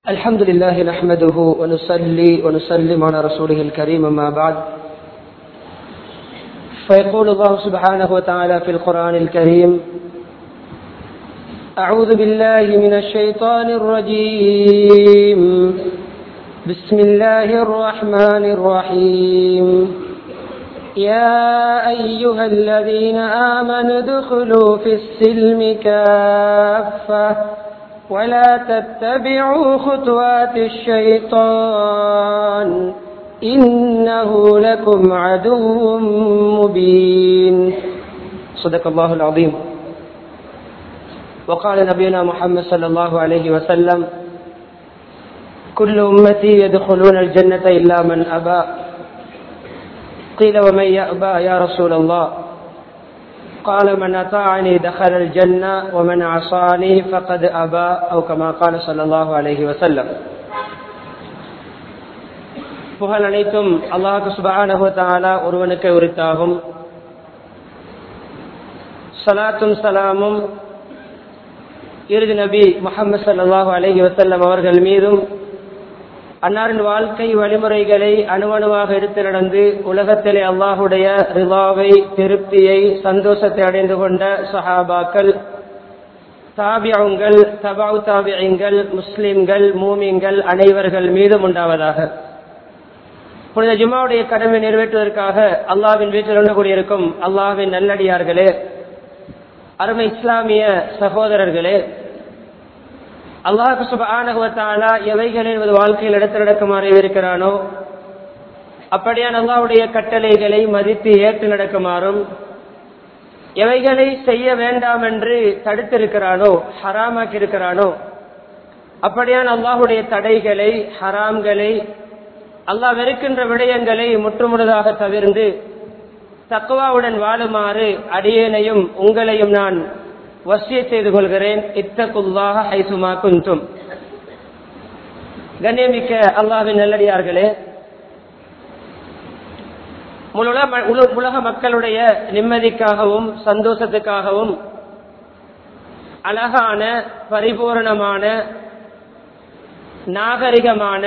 الحمد لله نحمده ونصلي ونسلم على رسوله الكريم ما بعد فيقول الله سبحانه وتعالى في القرآن الكريم أعوذ بالله من الشيطان الرجيم بسم الله الرحمن الرحيم يا أيها الذين آمنوا ادخلوا في السلم كافة ولا تتبعوا خطوات الشيطان إنه لكم عدو مبين صدق الله العظيم وقال نبينا محمد صلى الله عليه وسلم كل أمتي يدخلون الجنة إلا من أبى قيل ومن يأبى يا رسول الله قال من أطاعني دخل الجنة ومن عصاني فقد أبى أو كما قال صلى الله عليه وسلم புகழ் அனைத்தும் அல்லாஹு சுபஹானஹு தஆலா ஒருவனுக்கு உரித்தாகும் சலாத்தும் சலாமும் இறுதி நபி முகமது சல்லாஹூ அலஹி வசல்லம் அவர்கள் மீதும் அன்னாரின் வாழ்க்கை வழிமுறைகளை அணுவணுவாக எடுத்து நடந்து உலகத்திலே அல்லாஹுடைய ரிவாவை திருப்தியை சந்தோஷத்தை அடைந்து கொண்ட சஹாபாக்கள் தாபியங்கள் தபாவு தாபியங்கள் முஸ்லிம்கள் மூமிங்கள் அனைவர்கள் மீதும் உண்டாவதாக புனித ஜுமாவுடைய கடமை நிறைவேற்றுவதற்காக அல்லாவின் வீட்டில் ஒன்று கூடியிருக்கும் அல்லாவின் நல்லடியார்களே அருமை இஸ்லாமிய சகோதரர்களே அல்லாஹு சுபானகுவத்தாலா எவைகளை நமது வாழ்க்கையில் எடுத்து நடக்குமாறு இருக்கிறானோ அப்படியான அல்லாவுடைய கட்டளைகளை மதித்து ஏற்று நடக்குமாறும் எவைகளை செய்ய வேண்டாம் என்று தடுத்திருக்கிறானோ ஹராமாக்கி இருக்கிறானோ அப்படியான அல்லாஹுடைய தடைகளை ஹராம்களை அல்லாஹ் வெறுக்கின்ற விடயங்களை முற்றுமுழுதாக தவிர்ந்து தக்குவாவுடன் வாழுமாறு அடியேனையும் உங்களையும் நான் வசிய செய்து கொள்கிறேன் இத்தகுல்லாக ஹைசுமா குந்தும் கண்ணியமிக்க அல்லாவின் நல்லடியார்களே உலக மக்களுடைய நிம்மதிக்காகவும் சந்தோஷத்துக்காகவும் அழகான பரிபூரணமான நாகரிகமான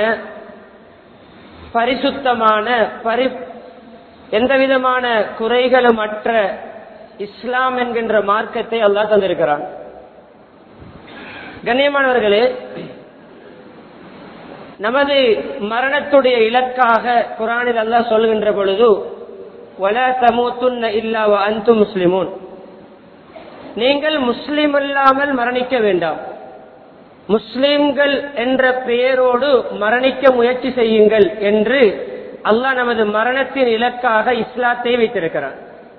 பரிசுத்தமான பரி எந்த விதமான குறைகளும் அற்ற இஸ்லாம் என்கின்ற மார்க்கத்தை அல்லா தந்திருக்கிறான் கண்ணியமானவர்களே நமது மரணத்துடைய இலக்காக குரானில் அல்லா சொல்கின்ற பொழுது வல தமூத்துன்ன இல்லா அந்து முஸ்லிமூன் நீங்கள் முஸ்லிம் இல்லாமல் மரணிக்க வேண்டாம் முஸ்லிம்கள் என்ற பெயரோடு மரணிக்க முயற்சி செய்யுங்கள் என்று அல்லாஹ் நமது மரணத்தின் இலக்காக இஸ்லாத்தை வைத்திருக்கிறார்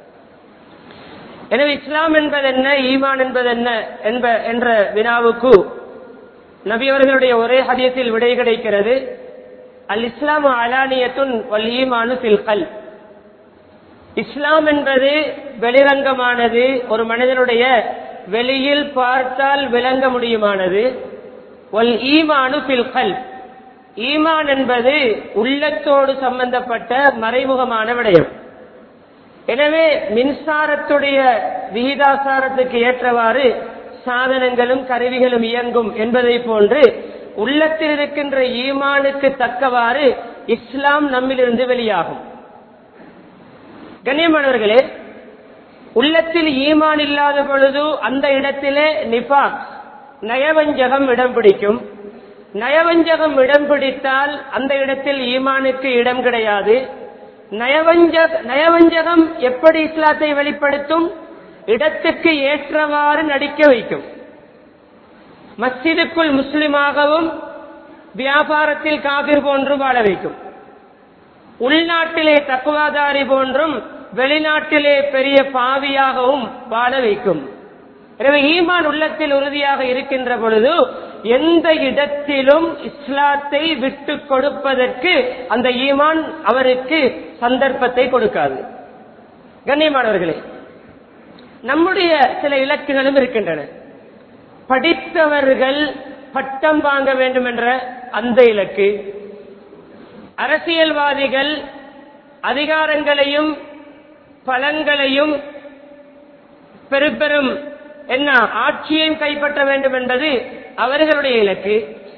எனவே இஸ்லாம் என்பது என்ன ஈமான் என்பது என்ன என்ப என்ற வினாவுக்கு நபியவர்களுடைய ஒரே ஹதியத்தில் விடை கிடைக்கிறது அல் இஸ்லாம் அலானியத்துன் வல் ஈமானு பில்கல் இஸ்லாம் என்பது வெளிரங்கமானது ஒரு மனிதனுடைய வெளியில் பார்த்தால் விளங்க முடியுமானது ஒல் ஈமானு பில்கல் ஈமான் என்பது உள்ளத்தோடு சம்பந்தப்பட்ட மறைமுகமான விடயம் எனவே மின்சாரத்துடைய விகிதாசாரத்துக்கு ஏற்றவாறு சாதனங்களும் கருவிகளும் இயங்கும் என்பதை போன்று உள்ளத்தில் இருக்கின்ற ஈமானுக்கு தக்கவாறு இஸ்லாம் நம்மிலிருந்து வெளியாகும் கண்ணியமானவர்களே உள்ளத்தில் ஈமான் இல்லாத பொழுது அந்த இடத்திலே நிபாக் நயவஞ்சகம் இடம் பிடிக்கும் நயவஞ்சகம் இடம் பிடித்தால் அந்த இடத்தில் ஈமானுக்கு இடம் கிடையாது நயவஞ்ச நயவஞ்சகம் எப்படி இஸ்லாத்தை வெளிப்படுத்தும் இடத்துக்கு ஏற்றவாறு நடிக்க வைக்கும் மஸ்ஜிதுக்குள் முஸ்லிமாகவும் வியாபாரத்தில் காபிர் போன்றும் வாழ வைக்கும் உள்நாட்டிலே தக்குவாதாரி போன்றும் வெளிநாட்டிலே பெரிய பாவியாகவும் வாழ வைக்கும் எனவே ஈமான் உள்ளத்தில் உறுதியாக இருக்கின்ற பொழுது எந்த இடத்திலும் இஸ்லாத்தை விட்டு கொடுப்பதற்கு அந்த ஈமான் அவருக்கு சந்தர்ப்பத்தை கொடுக்காது கண்ணியமானவர்களே நம்முடைய சில இலக்குகளும் இருக்கின்றன படித்தவர்கள் பட்டம் வாங்க வேண்டும் என்ற அந்த இலக்கு அரசியல்வாதிகள் அதிகாரங்களையும் பலங்களையும் பெரு பெரும் என்ன ஆட்சியையும் கைப்பற்ற வேண்டும் என்பது அவர்களுடைய இலக்கு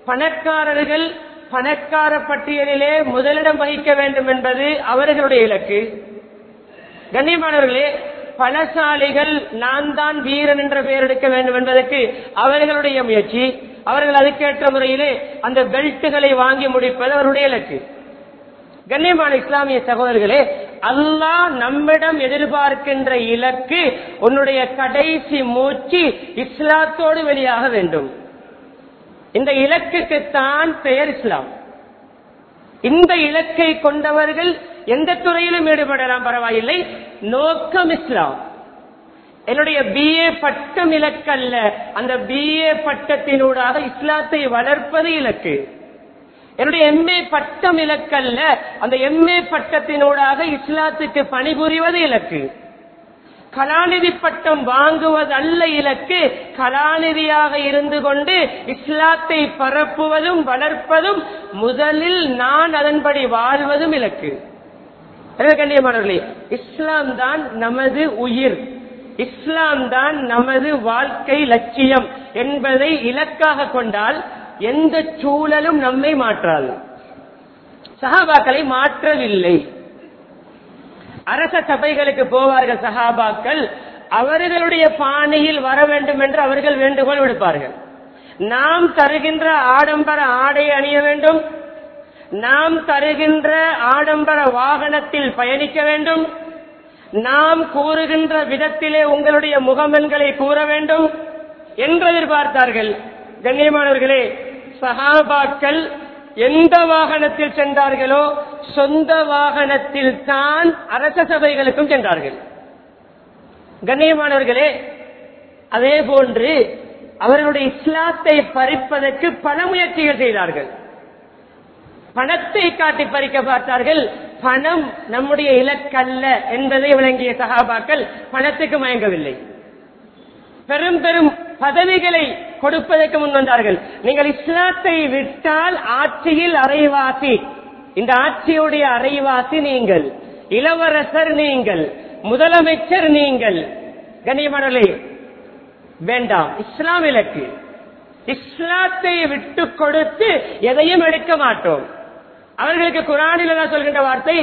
பணக்காரர்கள் பணக்கார பட்டியலிலே முதலிடம் வகிக்க வேண்டும் என்பது அவர்களுடைய இலக்கு கண்ணியமானவர்களே பலசாலிகள் நான் தான் வீரன் என்ற பெயர் எடுக்க வேண்டும் என்பதற்கு அவர்களுடைய முயற்சி அவர்கள் அதுக்கேற்ற முறையிலே அந்த பெல்ட்டுகளை வாங்கி முடிப்பது அவருடைய இலக்கு கண்ணியமான இஸ்லாமிய சகோதரர்களே அல்லாஹ் நம்மிடம் எதிர்பார்க்கின்ற இலக்கு உன்னுடைய கடைசி மூச்சு இஸ்லாத்தோடு வெளியாக வேண்டும் இந்த இலக்குக்குத்தான் பெயர் இஸ்லாம் இந்த இலக்கை கொண்டவர்கள் எந்த துறையிலும் ஈடுபடலாம் பரவாயில்லை நோக்கம் இஸ்லாம் என்னுடைய பிஏ பட்டம் இலக்கல்ல அந்த பிஏ பட்டத்தினூடாக இஸ்லாத்தை வளர்ப்பது இலக்கு என்னுடைய எம்ஏ பட்டம் இலக்கல்ல அந்த எம்ஏ பட்டத்தினூடாக இஸ்லாத்துக்கு பணிபுரிவது இலக்கு கலாநிதி பட்டம் வாங்குவது அல்ல இலக்கு கலாநிதியாக இருந்து கொண்டு இஸ்லாத்தை பரப்புவதும் வளர்ப்பதும் முதலில் நான் அதன்படி வாழ்வதும் இலக்கு எனவே கண்ணியமானவர்களே இஸ்லாம் தான் நமது உயிர் இஸ்லாம் தான் நமது வாழ்க்கை லட்சியம் என்பதை இலக்காக கொண்டால் எந்த சூழலும் நம்மை மாற்றாது சஹாபாக்களை மாற்றவில்லை அரச சபைகளுக்கு போவார்கள் சஹாபாக்கள் அவர்களுடைய பாணியில் வர வேண்டும் என்று அவர்கள் வேண்டுகோள் விடுப்பார்கள் நாம் தருகின்ற ஆடம்பர ஆடை அணிய வேண்டும் நாம் தருகின்ற ஆடம்பர வாகனத்தில் பயணிக்க வேண்டும் நாம் கூறுகின்ற விதத்திலே உங்களுடைய முகமன்களை கூற வேண்டும் என்று எதிர்பார்த்தார்கள் கண்ணியமானவர்களே சஹாபாக்கள் எந்த வாகனத்தில் சென்றார்களோ சொந்த வாகனத்தில் தான் அரச சபைகளுக்கும் சென்றார்கள் கண்ணியமானவர்களே அதே போன்று அவர்களுடைய இஸ்லாத்தை பறிப்பதற்கு பல முயற்சிகள் செய்தார்கள் பணத்தை காட்டி பறிக்க பார்த்தார்கள் பணம் நம்முடைய இலக்கல்ல என்பதை விளங்கிய சகாபாக்கள் பணத்துக்கு மயங்கவில்லை பெரும் பெரும் பதவிகளை கொடுப்பதற்கு முன் வந்தார்கள் நீங்கள் இஸ்லாத்தை விட்டால் ஆட்சியில் அரைவாசி இந்த ஆட்சியுடைய அரைவாசி நீங்கள் இளவரசர் நீங்கள் முதலமைச்சர் நீங்கள் கண்ணியமானே வேண்டாம் இஸ்லாம் இலக்கு இஸ்லாத்தை விட்டு கொடுத்து எதையும் எடுக்க மாட்டோம் அவர்களுக்கு குரானில் தான் சொல்கின்ற வார்த்தை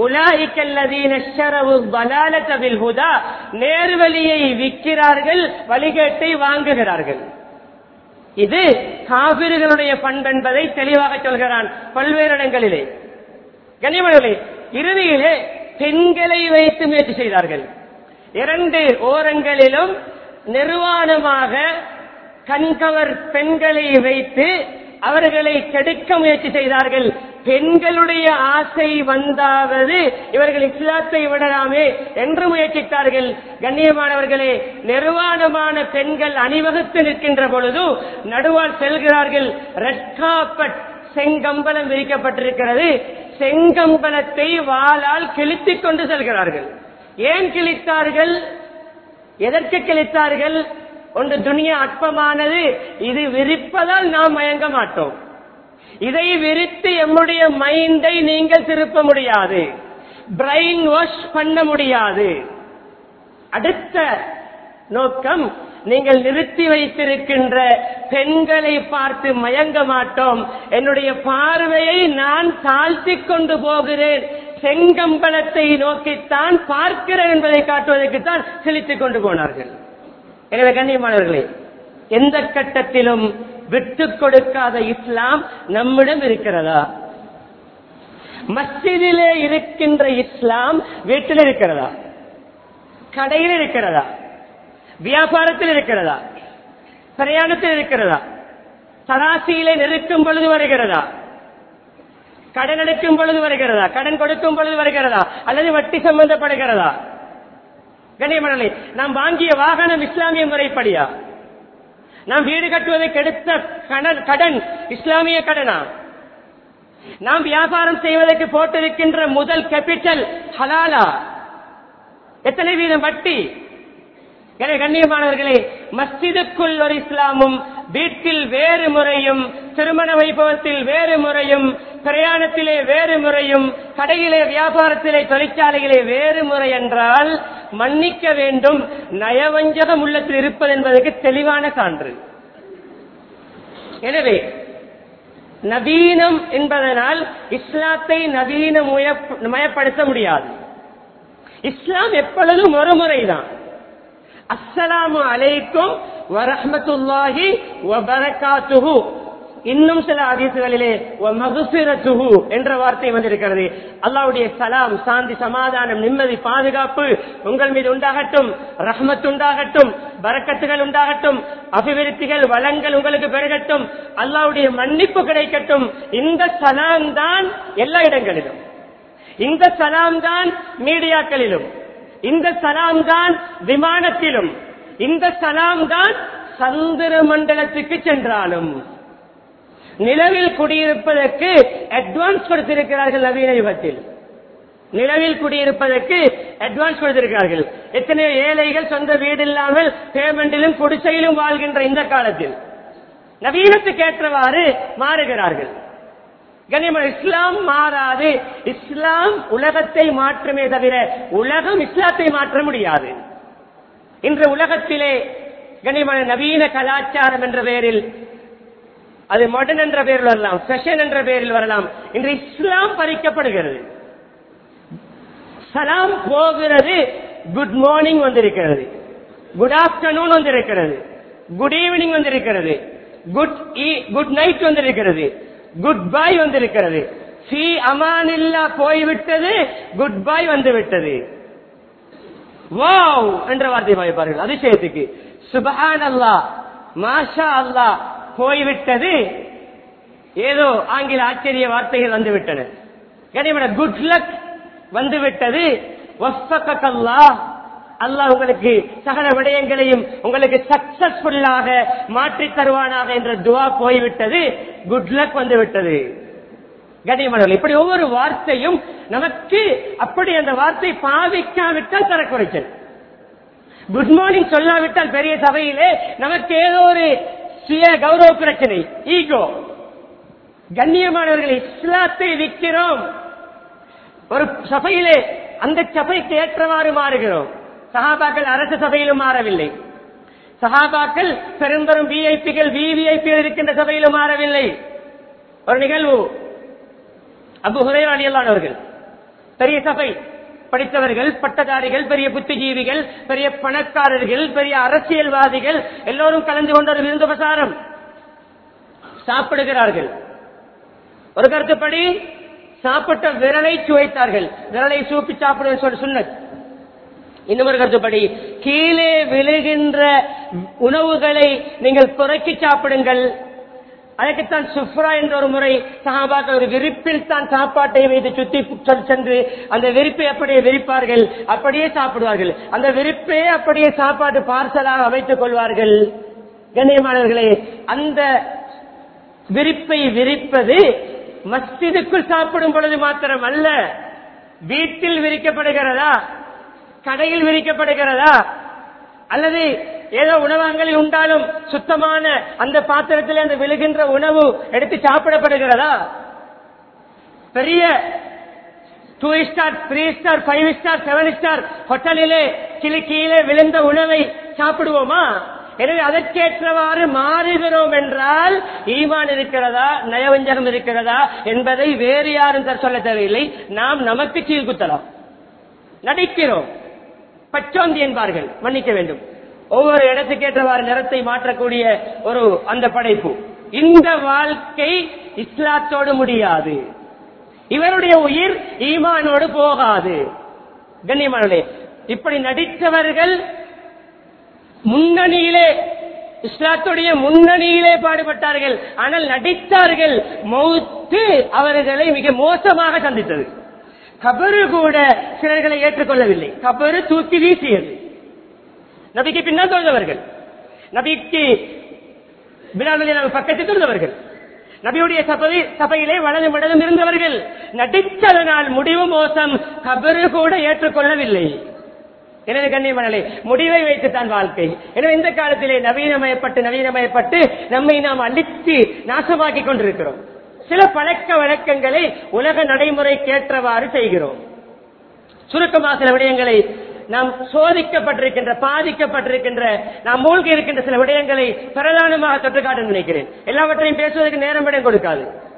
உலாஹிக்கல்லதீனல் ஹுதா நேர்வழியை விற்கிறார்கள் வழிகேட்டை வாங்குகிறார்கள் இது காவிர்களுடைய பண்பென்பதை தெளிவாக சொல்கிறான் பல்வேறு இடங்களிலே கனிமர்களே இறுதியிலே பெண்களை வைத்து முயற்சி செய்தார்கள் இரண்டு ஓரங்களிலும் நிர்வாணமாக கண்கவர் பெண்களை வைத்து அவர்களை கெடுக்க முயற்சி செய்தார்கள் பெண்களுடைய ஆசை வந்தாவது இவர்கள் இஸ்லாத்தை விடலாமே என்று முயற்சித்தார்கள் கண்ணியமானவர்களே நிர்வாணமான பெண்கள் அணிவகுத்து நிற்கின்ற பொழுது நடுவால் செல்கிறார்கள் ரெட்காப்பட் செங்கம்பலம் விரிக்கப்பட்டிருக்கிறது செங்கம்பலத்தை வாளால் கிழித்துக் கொண்டு செல்கிறார்கள் ஏன் கிழித்தார்கள் எதற்கு கிழித்தார்கள் ஒன்று துணியா அற்பமானது இது விரிப்பதால் நாம் மயங்க மாட்டோம் இதை விரித்து எம்முடைய மைண்டை நீங்கள் திருப்ப முடியாது பிரெயின் வாஷ் பண்ண முடியாது அடுத்த நோக்கம் நீங்கள் நிறுத்தி வைத்திருக்கின்ற பெண்களை பார்த்து மயங்க மாட்டோம் என்னுடைய பார்வையை நான் தாழ்த்தி கொண்டு போகிறேன் செங்கம்பலத்தை நோக்கித்தான் பார்க்கிறேன் என்பதை காட்டுவதற்குத்தான் செலுத்திக் கொண்டு போனார்கள் எனவே கண்ணியமானவர்களே எந்த கட்டத்திலும் விட்டுக் கொடுக்காத இஸ்லாம் நம்மிடம் இருக்கிறதா மஸ்ஜிதிலே இருக்கின்ற இஸ்லாம் வீட்டில் இருக்கிறதா கடையில் இருக்கிறதா வியாபாரத்தில் இருக்கிறதா பிரயாணத்தில் இருக்கிறதா சராசியிலே நிறுத்தும் பொழுது வருகிறதா கடன் எடுக்கும் பொழுது வருகிறதா கடன் கொடுக்கும் பொழுது வருகிறதா அல்லது வட்டி சம்பந்தப்படுகிறதா கண்ணியமனே நாம் வாங்கிய வாகனம் இஸ்லாமிய முறைப்படியா நாம் வீடு கட்டுவதற்கு எடுத்த கடன் கடன் இஸ்லாமிய கடனா நாம் வியாபாரம் செய்வதற்கு போட்டிருக்கின்ற முதல் கேபிட்டல் ஹலாலா எத்தனை வீதம் வட்டி எனவே கண்ணியமானவர்களே மஸ்ஜிதுக்குள் ஒரு இஸ்லாமும் வீட்டில் வேறு முறையும் திருமண வைபவத்தில் வேறு முறையும் பிரயாணத்திலே வேறு முறையும் கடையிலே வியாபாரத்திலே தொழிற்சாலையிலே வேறு முறை என்றால் மன்னிக்க வேண்டும் நயவஞ்சகம் உள்ளத்தில் இருப்பது என்பதற்கு தெளிவான சான்று எனவே நவீனம் என்பதனால் இஸ்லாத்தை நவீன மயப்படுத்த முடியாது இஸ்லாம் எப்பொழுதும் ஒரு முறைதான் அஸ்ஸலாமு அலைக்கும் வரஹ்மத்துல்லாஹி வபரகாத்துஹு இன்னும் சில அதிசுகளிலே மகுசிரத்துஹு என்ற வார்த்தை வந்திருக்கிறது அல்லாவுடைய சலாம் சாந்தி சமாதானம் நிம்மதி பாதுகாப்பு உங்கள் மீது உண்டாகட்டும் ரஹ்மத் உண்டாகட்டும் பரக்கத்துகள் உண்டாகட்டும் அபிவிருத்திகள் வளங்கள் உங்களுக்கு பெருகட்டும் அல்லாவுடைய மன்னிப்பு கிடைக்கட்டும் இந்த சலாம் தான் எல்லா இடங்களிலும் இந்த சலாம் தான் மீடியாக்களிலும் இந்த சலாம் தான் விமானத்திலும் இந்த சலாம் தான் சந்திர மண்டலத்துக்கு சென்றாலும் நிலவில் குடியிருப்பதற்கு அட்வான்ஸ் கொடுத்திருக்கிறார்கள் நவீன யுகத்தில் நிலவில் குடியிருப்பதற்கு அட்வான்ஸ் கொடுத்திருக்கிறார்கள் எத்தனையோ ஏழைகள் சொந்த வீடு இல்லாமல் பேமெண்டிலும் குடிசையிலும் வாழ்கின்ற இந்த காலத்தில் நவீனத்துக்கு ஏற்றவாறு மாறுகிறார்கள் கனிமன் இஸ்லாம் மாறாது இஸ்லாம் உலகத்தை மாற்றுமே தவிர உலகம் இஸ்லாத்தை மாற்ற முடியாது இன்று உலகத்திலே கனிமன நவீன கலாச்சாரம் என்ற பெயரில் அது மாடர்ன் என்ற பெயரில் வரலாம் ஃபேஷன் என்ற பெயரில் வரலாம் இன்று இஸ்லாம் பறிக்கப்படுகிறது சலாம் போகிறது குட் மார்னிங் வந்திருக்கிறது குட் ஆப்டர்நூன் வந்திருக்கிறது குட் ஈவினிங் வந்திருக்கிறது குட் குட் நைட் வந்திருக்கிறது குட் பை வந்திருக்கிறது சி அமானில்லா போய்விட்டது குட் பை வந்து விட்டது வாவ் என்ற வார்த்தை பாய்ப்பார்கள் அதிசயத்துக்கு சுபஹான் அல்லா மாஷா அல்லா போய்விட்டது ஏதோ ஆங்கில ஆச்சரிய வார்த்தைகள் வந்து விட்டன கனிமன குட் லக் வந்து விட்டது அல்லாஹ் உங்களுக்கு சகல விடயங்களையும் உங்களுக்கு சக்சஸ்ஃபுல்லாக மாற்றி தருவானாக என்ற துவா போய்விட்டது குட் லக் வந்து விட்டது கனிமணல் இப்படி ஒவ்வொரு வார்த்தையும் நமக்கு அப்படி அந்த வார்த்தை பாவிக்காவிட்டால் தரக்குறைச்சல் குட் மார்னிங் சொல்லாவிட்டால் பெரிய சபையிலே நமக்கு ஏதோ ஒரு சுய கௌரவ பிரச்சனை ஈகோ கண்ணியமானவர்கள் இஸ்லாத்தை விற்கிறோம் ஒரு சபையிலே அந்த சபைக்கு ஏற்றவாறு மாறுகிறோம் சகாபாக்கள் அரசு சபையிலும் மாறவில்லை சகாபாக்கள் பெரும்பெரும் விஐபிகள் விவிஐபிகள் இருக்கின்ற சபையிலும் மாறவில்லை ஒரு நிகழ்வு அபு ஹுரையாளியல்லானவர்கள் பெரிய சபை படித்தவர்கள் பட்டதாரிகள் பெரிய புத்திஜீவிகள் பெரிய பணக்காரர்கள் பெரிய அரசியல்வாதிகள் எல்லோரும் கலந்து கொண்ட ஒரு விருந்து பிரசாரம் சாப்பிடுகிறார்கள் ஒரு கருத்துப்படி சாப்பிட்ட விரலை சுவைத்தார்கள் விரலை சூப்பி சாப்பிடுவது சொல்லி சொன்னது இன்னொரு கருத்துப்படி கீழே விழுகின்ற உணவுகளை நீங்கள் புறக்கி சாப்பிடுங்கள் அதற்குத்தான் சுப்ரா என்ற ஒரு முறை சகாபாக்கள் ஒரு விரிப்பில் தான் சாப்பாட்டை வைத்து சுத்தி சென்று அந்த விரிப்பை அப்படியே விரிப்பார்கள் அப்படியே சாப்பிடுவார்கள் அந்த விரிப்பே அப்படியே சாப்பாட்டு பார்சலாக அமைத்துக் கொள்வார்கள் கண்ணியமானவர்களே அந்த விரிப்பை விரிப்பது மஸ்ஜிதுக்குள் சாப்பிடும் பொழுது மாத்திரம் அல்ல வீட்டில் விரிக்கப்படுகிறதா கடையில் விரிக்கப்படுகிறதா அல்லது ஏதோ உணவகங்களில் உண்டாலும் சுத்தமான அந்த பாத்திரத்தில் அந்த விழுகின்ற உணவு எடுத்து சாப்பிடப்படுகிறதா பெரிய two star three star five star seven star ஹோட்டலிலே கிளி கீழே விழுந்த உணவை சாப்பிடுவோமா எனவே அதற்கேற்றவாறு மாறுகிறோம் என்றால் ஈமான் இருக்கிறதா நயவஞ்சகம் இருக்கிறதா என்பதை வேறு யாரும் சொல்ல தேவையில்லை நாம் நமக்கு சீர்குத்தலாம் நடிக்கிறோம் பச்சோந்தி என்பார்கள் மன்னிக்க வேண்டும் ஒவ்வொரு இடத்துக்கேற்றவாறு நிறத்தை மாற்றக்கூடிய ஒரு அந்த படைப்பு இந்த வாழ்க்கை இஸ்லாத்தோடு முடியாது இவருடைய உயிர் ஈமானோடு போகாது கண்ணியமானே இப்படி நடித்தவர்கள் முன்னணியிலே இஸ்லாத்துடைய முன்னணியிலே பாடுபட்டார்கள் ஆனால் நடித்தார்கள் மௌத்து அவர்களை மிக மோசமாக சந்தித்தது கபரு கூட சிலர்களை ஏற்றுக்கொள்ளவில்லை கபரு தூக்கி வீசியது நபிக்கு பின்னால் தொழுதவர்கள் நபிக்கு பிலால் பக்கத்தில் தொழுதவர்கள் நபியுடைய சபை சபையிலே வலதும் வலதும் இருந்தவர்கள் நடித்ததனால் முடிவு மோசம் கபரு கூட ஏற்றுக்கொள்ளவில்லை எனவே கண்ணியமனே முடிவை வைத்துத்தான் வாழ்க்கை எனவே இந்த காலத்திலே நவீனமயப்பட்டு நவீனமயப்பட்டு நம்மை நாம் அழித்து நாசமாக்கி கொண்டிருக்கிறோம் சில பழக்க வழக்கங்களை உலக நடைமுறைக்கேற்றவாறு செய்கிறோம் சுருக்கமாக சில விடயங்களை நாம் சோதிக்கப்பட்டிருக்கின்ற பாதிக்கப்பட்டிருக்கின்ற நாம் மூழ்கி இருக்கின்ற சில விடயங்களை பிரதானமாக தொட்டு காட்ட நினைக்கிறேன் எல்லாவற்றையும் பேசுவதற்கு நேரம் இடம் கொடுக்காது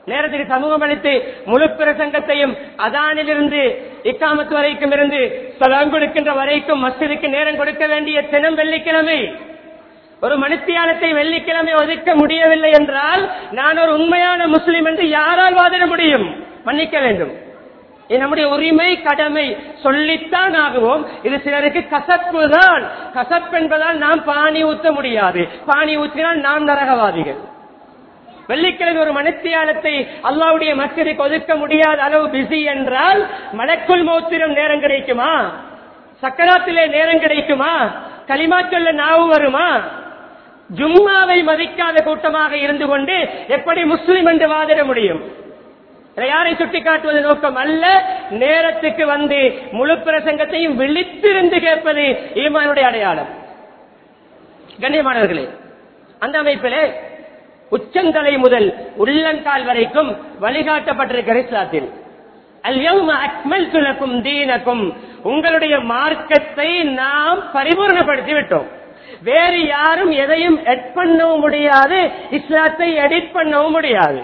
நேரத்துக்கு சமூகம் அளித்து முழு பிரசங்கத்தையும் அதானிலிருந்து இக்காமத்து வரைக்கும் இருந்து சலாம் கொடுக்கின்ற வரைக்கும் மஸ்ஜிதுக்கு நேரம் கொடுக்க வேண்டிய தினம் வெள்ளிக்கிழமை ஒரு மனுத்தியானத்தை வெள்ளிக்கிழமை ஒதுக்க முடியவில்லை என்றால் நான் ஒரு உண்மையான முஸ்லிம் என்று யாரால் வாதிட முடியும் மன்னிக்க வேண்டும் இது நம்முடைய உரிமை கடமை சொல்லித்தான் ஆகுவோம் இது சிலருக்கு கசப்பு தான் கசப்பு என்பதால் நாம் பானி ஊத்த முடியாது பானி ஊற்றினால் நாம் நரகவாதிகள் வெள்ளிக்கிழமை ஒரு மனுத்தியானத்தை அல்லாவுடைய மஸ்ஜிதுக்கு ஒதுக்க முடியாத அளவு பிஸி என்றால் மலக்குள் மௌத்திரம் நேரம் கிடைக்குமா சக்கராத்திலே நேரம் கிடைக்குமா களிமா சொல்ல நாவு வருமா ஜும்மாவை மதிக்காத கூட்டமாக இருந்து கொண்டு எப்படி முஸ்லிம் என்று வாதிட முடியும் இதை யாரை சுட்டிக்காட்டுவது நோக்கம் அல்ல நேரத்துக்கு வந்து முழு பிரசங்கத்தையும் விழித்திருந்து கேட்பது ஈமானுடைய அடையாளம் கண்ணியமானவர்களே அந்த அமைப்பிலே உச்சந்தலை முதல் உள்ளங்கால் வரைக்கும் வழிகாட்டப்பட்டிருக்கிற இஸ்லாத்தில் அல்யௌம அக்மல்து லக்கும் தீனக்கும் உங்களுடைய மார்க்கத்தை நாம் பரிபூர்ணப்படுத்தி விட்டோம் வேறு யாரும் எதையும் எட் பண்ணவும் முடியாது இஸ்லாத்தை எடிட் பண்ணவும் முடியாது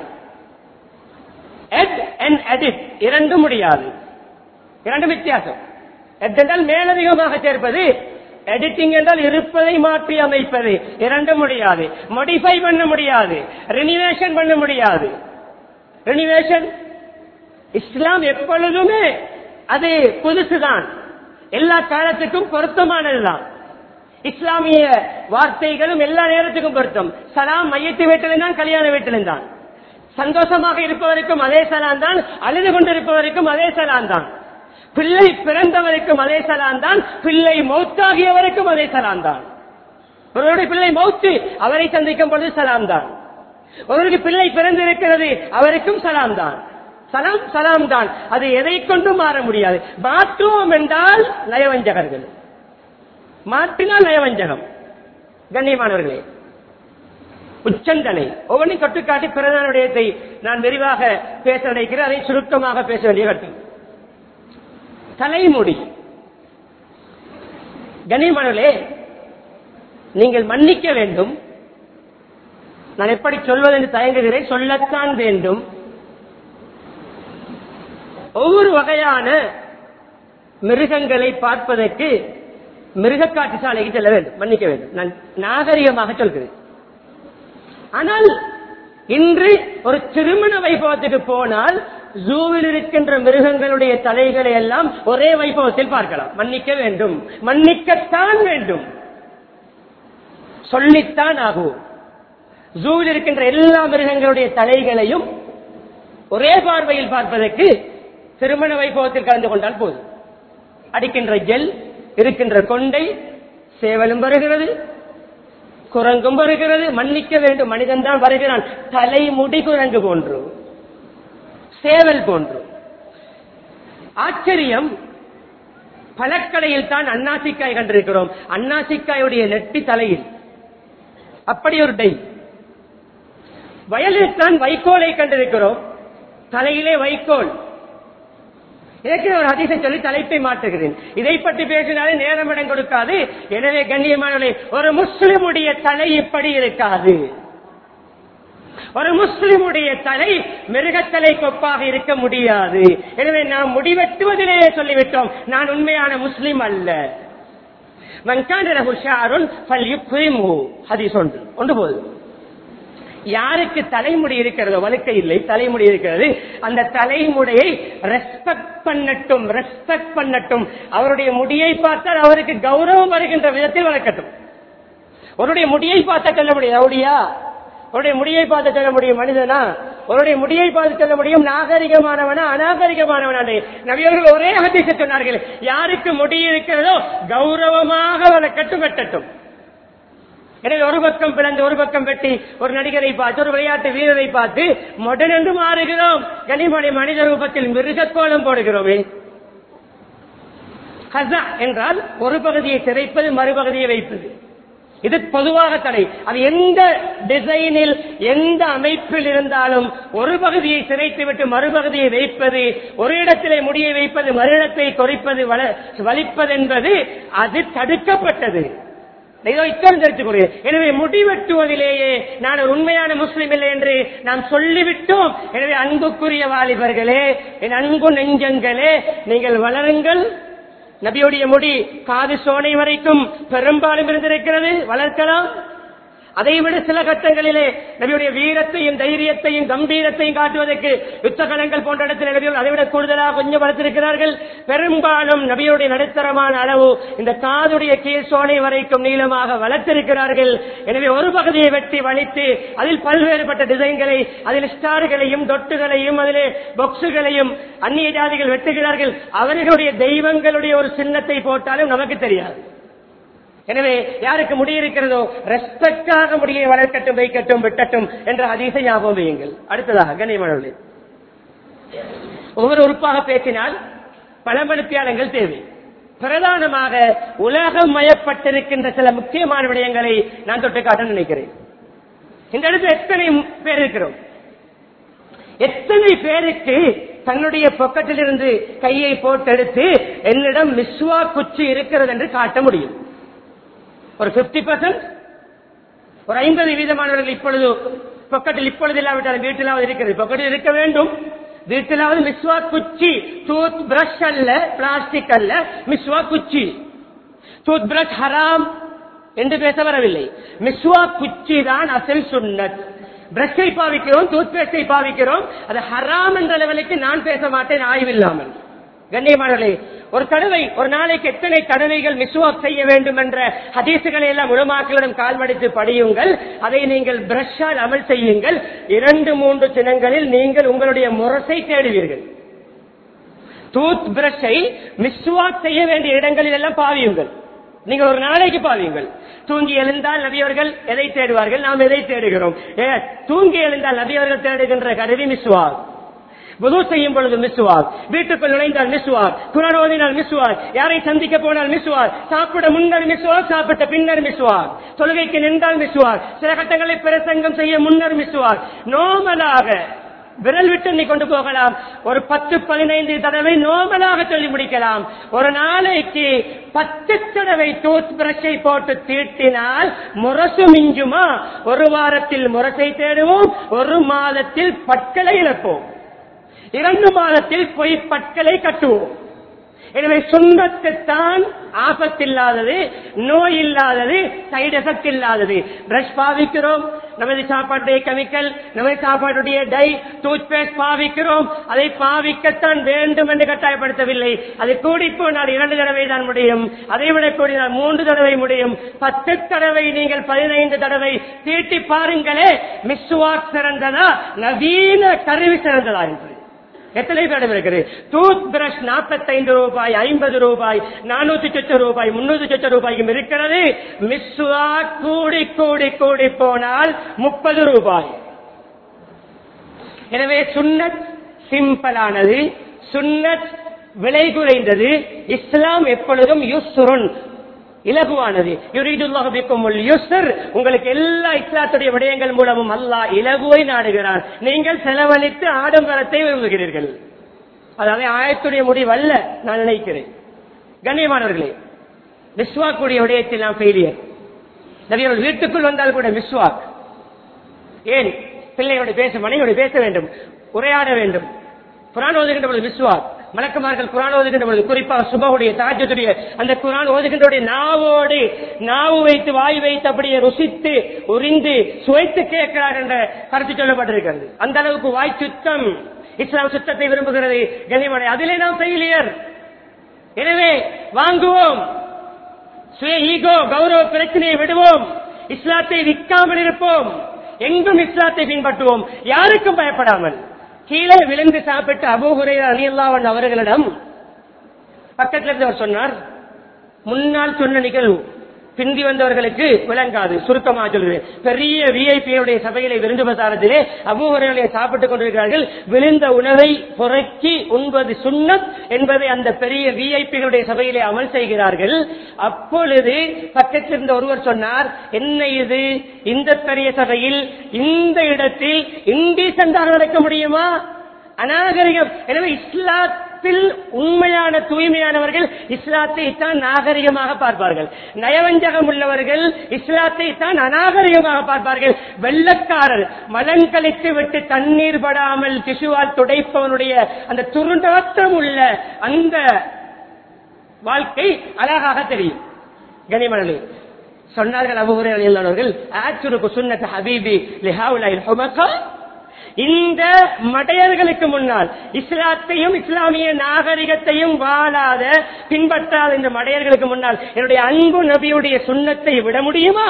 எட் அண்ட் எடிட் இரண்டும் முடியாது இரண்டும் வித்தியாசம் எட் என்றால் மேலதிகமாக சேர்ப்பது எடிட்டிங் என்றால் இருப்பதை மாற்றி அமைப்பது இரண்டும் முடியாது மோடிஃபை பண்ண முடியாது ரினிவேஷன் பண்ண முடியாது ரினிவேஷன் இஸ்லாம் எப்பொழுதுமே அது புதுசுதான் எல்லா காலத்துக்கும் பொருத்தமானதுதான் இஸ்லாமிய வார்த்தைகளும் எல்லா நேரத்துக்கும் பொருத்தம் சலாம் மையத்து வீட்டிலும் தான் கல்யாண வீட்டிலும் தான் சந்தோஷமாக இருப்பவருக்கும் அதே சலாம் தான் அழுது கொண்டிருப்பவருக்கும் அதே சலாம் தான் பிள்ளை பிறந்தவருக்கும் அதே சலாம் தான் பிள்ளை மௌத்தாகியவருக்கும் அதே சலாம் தான் ஒருவருடைய பிள்ளை மௌத்து அவரை சந்திக்கும் பொழுது சலாம் தான் ஒருவருக்கு பிள்ளை பிறந்திருக்கிறது அவருக்கும் சலாம் தான் சலாம் சலாம் தான் அது எதை கொண்டும் மாற முடியாது மாற்றுவோம் என்றால் நயவஞ்சகர்கள் மாற்றினால் நயவஞ்சகம் கண்ணியமானவர்களே உச்சந்தனை ஒவ்வொன்றையும் தொட்டுக்காட்டி பிறந்த விடயத்தை நான் விரிவாக பேச நினைக்கிறேன் அதை சுருக்கமாக பேச வேண்டிய கட்டம் தலைமுடி கண்ணியமானவர்களே நீங்கள் மன்னிக்க வேண்டும் நான் எப்படி சொல்வது என்று தயங்குகிறேன் சொல்லத்தான் வேண்டும் ஒவ்வொரு வகையான மிருகங்களை பார்ப்பதற்கு மிருக காட்டு சாலைக்கு செல்ல வேண்டும் மன்னிக்க வேண்டும் நான் நாகரிகமாக சொல்கிறேன் ஆனால் இன்று ஒரு திருமண வைபவத்துக்கு போனால் ஜூவில் இருக்கின்ற மிருகங்களுடைய தலைகளை எல்லாம் ஒரே வைபவத்தில் பார்க்கலாம் மன்னிக்க வேண்டும் மன்னிக்கத்தான் வேண்டும் சொல்லித்தான் ஆகும் ஜூவில் இருக்கின்ற எல்லா மிருகங்களுடைய தலைகளையும் ஒரே பார்வையில் பார்ப்பதற்கு திருமண வைபவத்தில் கலந்து கொண்டால் போதும் அடிக்கின்ற ஜெல் இருக்கின்ற கொண்டை சேவலும் வருகிறது குரங்கும் வருகிறது மன்னிக்க வேண்டும் மனிதன் தான் வருகிறான் தலைமுடி குரங்கு போன்று சேவல் போன்று ஆச்சரியம் பழக்கடையில் தான் அன்னாசிக்காய் கண்டிருக்கிறோம் அன்னாசிக்காயுடைய நெட்டி தலையில் அப்படி ஒரு டை வயலில் தான் வைக்கோலை கண்டிருக்கிறோம் தலையிலே வைக்கோல் இதற்கு ஒரு அதிசை சொல்லி தலைப்பை மாற்றுகிறேன் இதை பற்றி பேசினாலே நேரம் இடம் கொடுக்காது எனவே கண்ணியமானவர்களே ஒரு முஸ்லிமுடைய தலை இப்படி இருக்காது ஒரு முஸ்லிமுடைய தலை மிருகத்தலை கொப்பாக இருக்க முடியாது எனவே நாம் முடிவெட்டுவதிலேயே சொல்லிவிட்டோம் நான் உண்மையான முஸ்லிம் அல்ல ஒன்று போது யாருக்கு தலைமுடி இருக்கிறதோ வழுக்கை இல்லை தலைமுடி இருக்கிறது அந்த தலைமுடியை ரெஸ்பெக்ட் பண்ணட்டும் ரெஸ்பெக்ட் பண்ணட்டும் அவருடைய முடியை பார்த்தால் அவருக்கு கௌரவம் வருகின்ற விதத்தில் வளர்க்கட்டும் அவருடைய முடியை பார்த்தா சொல்ல முடியும் அவருடையா அவருடைய முடியை பார்த்து சொல்ல முடியும் மனிதனா அவருடைய முடியை பார்த்து சொல்ல முடியும் நாகரிகமானவனா அநாகரிகமானவனா நபியவர்கள் ஒரே ஹதீஸை சொன்னார்கள் யாருக்கு முடி இருக்கிறதோ கௌரவமாக வளர்க்கட்டும் வெட்டட்டும் எனவே ஒரு பக்கம் பிளந்து ஒரு பக்கம் வெட்டி ஒரு நடிகரை பார்த்து ஒரு விளையாட்டு வீரரை பார்த்து மொடன் என்று மாறுகிறோம் கனிமணி மனித ரூபத்தில் மிருகக்கோலம் போடுகிறோமே ஹசா என்றால் ஒரு பகுதியை சிதைப்பது மறுபகுதியை வைப்பது இது பொதுவாக தடை அது எந்த டிசைனில் எந்த அமைப்பில் இருந்தாலும் ஒரு பகுதியை சிதைத்து விட்டு மறுபகுதியை வைப்பது ஒரு இடத்திலே முடியை வைப்பது மறு இடத்தை குறைப்பது வலிப்பது என்பது அது தடுக்கப்பட்டது ஏதோ இத்தம் தெரிந்து கொள்கிறேன் எனவே முடிவெட்டுவதிலேயே நான் ஒரு உண்மையான முஸ்லிம் இல்லை என்று நாம் சொல்லிவிட்டோம் எனவே அன்புக்குரிய வாலிபர்களே என் அன்பு நெஞ்சங்களே நீங்கள் வளருங்கள் நபியுடைய முடி காது சோனை வரைக்கும் பெரும்பாலும் இருந்திருக்கிறது வளர்க்கலாம் அதை விட சில கட்டங்களிலே நபியுடைய வீரத்தையும் தைரியத்தையும் கம்பீரத்தையும் காட்டுவதற்கு யுத்த களங்கள் போன்ற இடத்தில் நபிகள் அதை விட கூடுதலாக கொஞ்சம் வளர்த்திருக்கிறார்கள் பெரும்பாலும் நபியுடைய நடுத்தரமான அளவு இந்த காதுடைய கீழ் சோனை வரைக்கும் நீளமாக வளர்த்திருக்கிறார்கள் எனவே ஒரு பகுதியை வெட்டி வலித்து அதில் பல்வேறுபட்ட டிசைன்களை அதில் ஸ்டார்களையும் தொட்டுகளையும் அதிலே பொக்ஸுகளையும் அந்நிய ஜாதிகள் வெட்டுகிறார்கள் அவர்களுடைய தெய்வங்களுடைய ஒரு சின்னத்தை போட்டாலும் நமக்கு தெரியாது எனவே யாருக்கு முடியிருக்கிறதோ ரெஸ்பெக்டாக முடியை வளர்க்கட்டும் வைக்கட்டும் விட்டட்டும் என்ற அதிசய ஞாபகம் வையுங்கள் அடுத்ததாக கண்ணியமானவர்களே ஒவ்வொரு உறுப்பாக பேசினால் பழமழுப்பியாளங்கள் தேவை பிரதானமாக உலகம் மயப்பட்டிருக்கின்ற சில முக்கியமான விடயங்களை நான் தொட்டு காட்ட நினைக்கிறேன் இந்த இடத்துல எத்தனை பேர் இருக்கிறோம் எத்தனை பேருக்கு தன்னுடைய பொக்கத்தில் இருந்து கையை போட்டெடுத்து என்னிடம் மிஸ்வா குச்சி இருக்கிறது என்று காட்ட முடியும் ஒரு பிப்டி பர்சன்ட் ஒரு ஐம்பது வீதமானவர்கள் இப்பொழுது பொக்கெட்டில் இப்பொழுது இல்லாவிட்டாலும் வீட்டிலாவது இருக்கிறது பொக்கெட்டில் இருக்க வேண்டும் வீட்டிலாவது மிஸ்வா குச்சி டூத் பிரஷ் அல்ல பிளாஸ்டிக் அல்ல மிஸ்வா குச்சி டூத் பிரஷ் ஹராம் என்று பேச வரவில்லை மிஸ்வா குச்சி தான் அசல் சுன்னத் பிரஷை பாவிக்கிறோம் டூத் பேஸ்டை பாவிக்கிறோம் அது ஹராம் என்ற லெவலுக்கு நான் பேச மாட்டேன் ஆய்வில்லாமல் கண்ணியமானவர்களே ஒரு தடவை ஒரு நாளைக்கு எத்தனை தடவைகள் மிஸ்வாக் செய்ய வேண்டும் என்ற ஹதீசுகளை எல்லாம் உலமாக்களிடம் கால்மடித்து படியுங்கள் அதை நீங்கள் பிரஷால் அமல் செய்யுங்கள் இரண்டு மூன்று தினங்களில் நீங்கள் உங்களுடைய முரசை தேடுவீர்கள் டூத் பிரஷை மிஸ்வாக் செய்ய வேண்டிய இடங்களில் எல்லாம் பாவியுங்கள் நீங்கள் ஒரு நாளைக்கு பாவியுங்கள் தூங்கி எழுந்தால் நபியவர்கள் எதை தேடுவார்கள் நாம் எதை தேடுகிறோம் ஏ, தூங்கி எழுந்தால் நபியவர்கள் தேடுகின்ற கருவி மிஸ்வாக் புது செய்யும் பொழுது மிஸ்வார் வீட்டுக்குள் நுழைந்தால் மிஸ்வார் குரான் ஓதினால் மிஸ்வார் யாரை சந்திக்க போனால் மிஸ்வார் சாப்பிட முன்னர் மிஸ்வார் சாப்பிட்ட பின்னர் மிஸ்வார் தொழுகைக்கு நின்றால் மிஸ்வார் சில கட்டங்களை பிரசங்கம் செய்ய முன்னர் மிஸ்வார் நோமலாக விரல் விட்டு நீ கொண்டு போகலாம் ஒரு பத்து பதினைந்து தடவை நோமலாக சொல்லி முடிக்கலாம் ஒரு நாளைக்கு பத்து தடவை டூத் பிரஷை போட்டு தீட்டினால் முரசு மிஞ்சுமா ஒரு வாரத்தில் முரசை தேடுவோம் ஒரு மாதத்தில் பட்களை இழப்போம் இரண்டு மாதத்தில் பொய் பட்களை கட்டுவோம் எனவே சுண்ணத்துத்தான் ஆபத்தில்லாதது நோய் இல்லாதது சைடு எஃபெக்ட் இல்லாதது பிரஷ் பாவிக்கிறோம் நமது சாப்பாட்டுடைய கெமிக்கல் நமது சாப்பாட்டுடைய டை டூத் பேஸ்ட் பாவிக்கிறோம் அதை பாவிக்கத்தான் வேண்டும் என்று கட்டாயப்படுத்தவில்லை அது கூடி போனால் இரண்டு தடவை தான் முடியும் அதை விட கூடினால் மூன்று தடவை முடியும் பத்து தடவை நீங்கள் பதினைந்து தடவை தீட்டி பாருங்களே மிஸ்வாக் சிறந்ததா நவீன கருவி சிறந்ததா என்று எத்தனை பேரிடம் இருக்குது டூத் பிரஷ் நாற்பத்தைந்து ரூபாய் ஐம்பது ரூபாய் நானூத்தி சொச்ச ரூபாய் முன்னூத்தி சொச்ச ரூபாய்க்கும் இருக்கிறது மிஸ்வா கூடி கூடி கூடி போனால் முப்பது ரூபாய் எனவே சுன்னத் சிம்பிளானது சுன்னத் விலை குறைந்தது இஸ்லாம் எப்பொழுதும் யுஸ்ருன் இலகுவானது யுரீதுல்லாஹு பிக்குமுல் யுஸ்ர் உங்களுக்கு எல்லா இஸ்லாத்துடைய விடயங்கள் மூலமும் அல்லாஹ் இலகுவை நாடுகிறான் நீங்கள் செலவழித்து ஆடம்பரத்தை விரும்புகிறீர்கள் அதாவது ஆயத்துடைய முடிவல்ல நான் நினைக்கிறேன் கண்ணியமானவர்களே மிஸ்வாக்குடைய விடயத்தில் நாம் ஃபெயிலியர் நபியர்கள் வீட்டுக்குள் வந்தால் கூட மிஸ்வாக் ஏன் பிள்ளையோட பேச மனைவியோட பேச வேண்டும் உரையாட வேண்டும் குரான் ஓதுகின்ற பொழுது மிஸ்வாக் மலக்குமார்கள் குரான் ஓதுகின்ற பொழுது குறிப்பாக சுபகுடைய தாஜத்துடைய அந்த குரான் ஓதுகின்ற நாவோடு நாவு வைத்து வாய் வைத்து அப்படியே ருசித்து உறிந்து சுவைத்து கேட்கிறார் என்ற கருத்து சொல்லப்பட்டிருக்கிறது அந்த அளவுக்கு வாய் சுத்தம் இஸ்லாம் சுத்தத்தை விரும்புகிறது கனிமடை அதிலே நாம் ஃபெயிலியர் எனவே வாங்குவோம் சுய ஈகோ கௌரவ பிரச்சனையை விடுவோம் இஸ்லாத்தை விற்காமல் இருப்போம் எங்கும் இஸ்லாத்தை பின்பற்றுவோம் யாருக்கும் பயப்படாமல் கீழே விழுந்து சாப்பிட்டு அபூஹுரை அணியல்லாவன் அவர்களிடம் பக்கத்தில் இருந்தவர் சொன்னார் முன்னால் சொன்ன நிகழ்வு பிந்தி வந்தவர்களுக்கு விளங்காது சுருக்கமாக சொல்கிறேன் பெரிய விஐபியுடைய சபையிலே விருந்து பிரசாரத்திலே அபூஹரைகளை சாப்பிட்டுக் கொண்டிருக்கிறார்கள் விழுந்த உணவை புறக்கி உண்பது சுண்ணத் என்பதை அந்த பெரிய விஐபிகளுடைய சபையிலே அமல் செய்கிறார்கள் அப்பொழுது பக்கத்தில் இருந்த ஒருவர் சொன்னார் என்ன இது இந்த பெரிய சபையில் இந்த இடத்தில் இண்டீசென்டாக நடக்க முடியுமா அநாகரிகம் எனவே இஸ்லாத் இஸ்லாத்தில் உண்மையான தூய்மையானவர்கள் இஸ்லாத்தை தான் நாகரிகமாக பார்ப்பார்கள் நயவஞ்சகம் உள்ளவர்கள் இஸ்லாத்தை தான் அநாகரிகமாக பார்ப்பார்கள் வெள்ளக்காரர் மலம் கழித்து விட்டு தண்ணீர் படாமல் திசுவால் துடைப்பவனுடைய அந்த துருண்டாட்டம் உள்ள அந்த வாழ்க்கை அழகாக தெரியும் கனிமணி சொன்னார்கள் அபுகுரையாளர்கள் ஆச்சுருக்கு சுன்னத் ஹபீபி லிஹாவுலாயில் ஹுமக்கா இந்த மடையர்களுக்கு முன்னால் இஸ்லாத்தையும் இஸ்லாமிய நாகரிகத்தையும் வாழாத பின்பற்றாத இந்த மடையர்களுக்கு முன்னால் என்னுடைய அன்பு நபியுடைய சுண்ணத்தை விட முடியுமா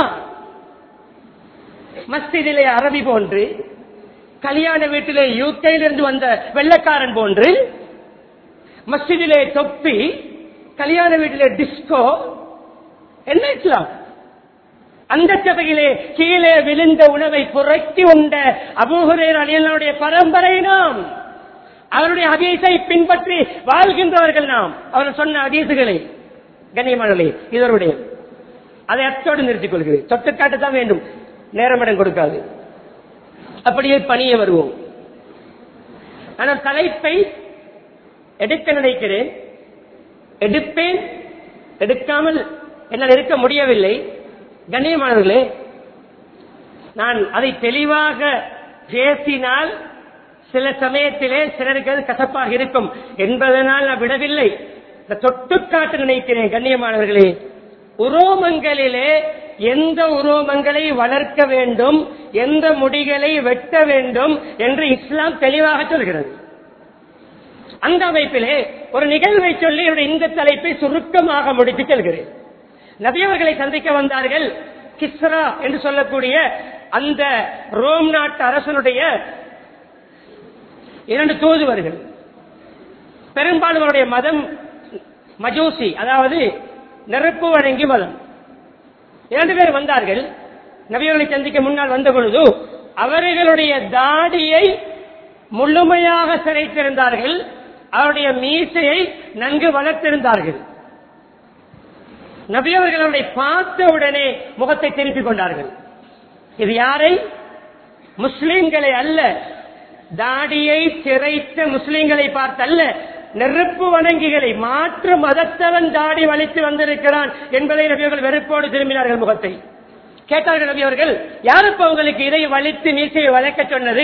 மஸ்திதிலே அரபி போன்று கல்யாண வீட்டிலே யூகேயிலிருந்து வந்த வெள்ளக்காரன் போன்று மஸ்ஜிதிலே தொப்பி கல்யாண வீட்டிலே டிஸ்கோ என்ன இஸ்லாம் அந்த சபையிலே கீழே விழுந்த உணவை புரட்டி உண்ட அபூஹுரேர் அலியனுடைய பரம்பரை நாம் அவருடைய அதீசை பின்பற்றி வாழ்கின்றவர்கள் நாம் அவர் சொன்ன அதீசுகளை கண்ணியமானே இதனுடைய அதை அத்தோடு நிறுத்திக் கொள்கிறேன் தொட்டுக்காட்டு தான் வேண்டும் நேரமிடம் கொடுக்காது அப்படியே பணிய வருவோம் ஆனால் தலைப்பை எடுக்க நினைக்கிறேன் எடுப்பேன் எடுக்காமல் என்னால் இருக்க முடியவில்லை கண்ணியமானவர்களே நான் அதை தெளிவாக பேசினால் சில சமயத்திலே சிலருக்கு அது கசப்பாக இருக்கும் என்பதனால் நான் விடவில்லை இந்த தொட்டுக்காட்டு நினைக்கிறேன் கண்ணியமானவர்களே உரோமங்களிலே எந்த உரோமங்களை வளர்க்க வேண்டும் எந்த முடிகளை வெட்ட வேண்டும் என்று இஸ்லாம் தெளிவாக சொல்கிறது அந்த அமைப்பிலே ஒரு நிகழ்வை சொல்லி என்னுடைய இந்த தலைப்பை சுருக்கமாக முடித்து செல்கிறேன் நபியவர்களை சந்திக்க வந்தார்கள் கிஸ்ரா என்று சொல்லக்கூடிய அந்த ரோம் நாட்டு அரசனுடைய இரண்டு தூதுவர்கள் பெரும்பாலும் அவருடைய மதம் மஜூசி அதாவது நெருப்பு வழங்கி மதம் இரண்டு பேர் வந்தார்கள் நபியவர்களை சந்திக்க முன்னால் வந்த பொழுது அவர்களுடைய தாடியை முழுமையாக சிறைத்திருந்தார்கள் அவருடைய மீசையை நன்கு வளர்த்திருந்தார்கள் நபியவர்களுடைய பார்த்த உடனே முகத்தை திருப்பிக் கொண்டார்கள் இது யாரை முஸ்லிம்களை அல்ல தாடியை சிறைத்த முஸ்லிம்களை பார்த்தல்ல நெருப்பு வணங்கிகளை மாற்று மதத்தவன் தாடி வலித்து வந்திருக்கிறான் என்பதை நபியவர்கள் வெறுப்போடு திரும்பினார்கள் முகத்தை கேட்டார்கள் நபியவர்கள் யாருப்ப உங்களுக்கு இதை வலித்து மீசையை வளர்க்க சொன்னது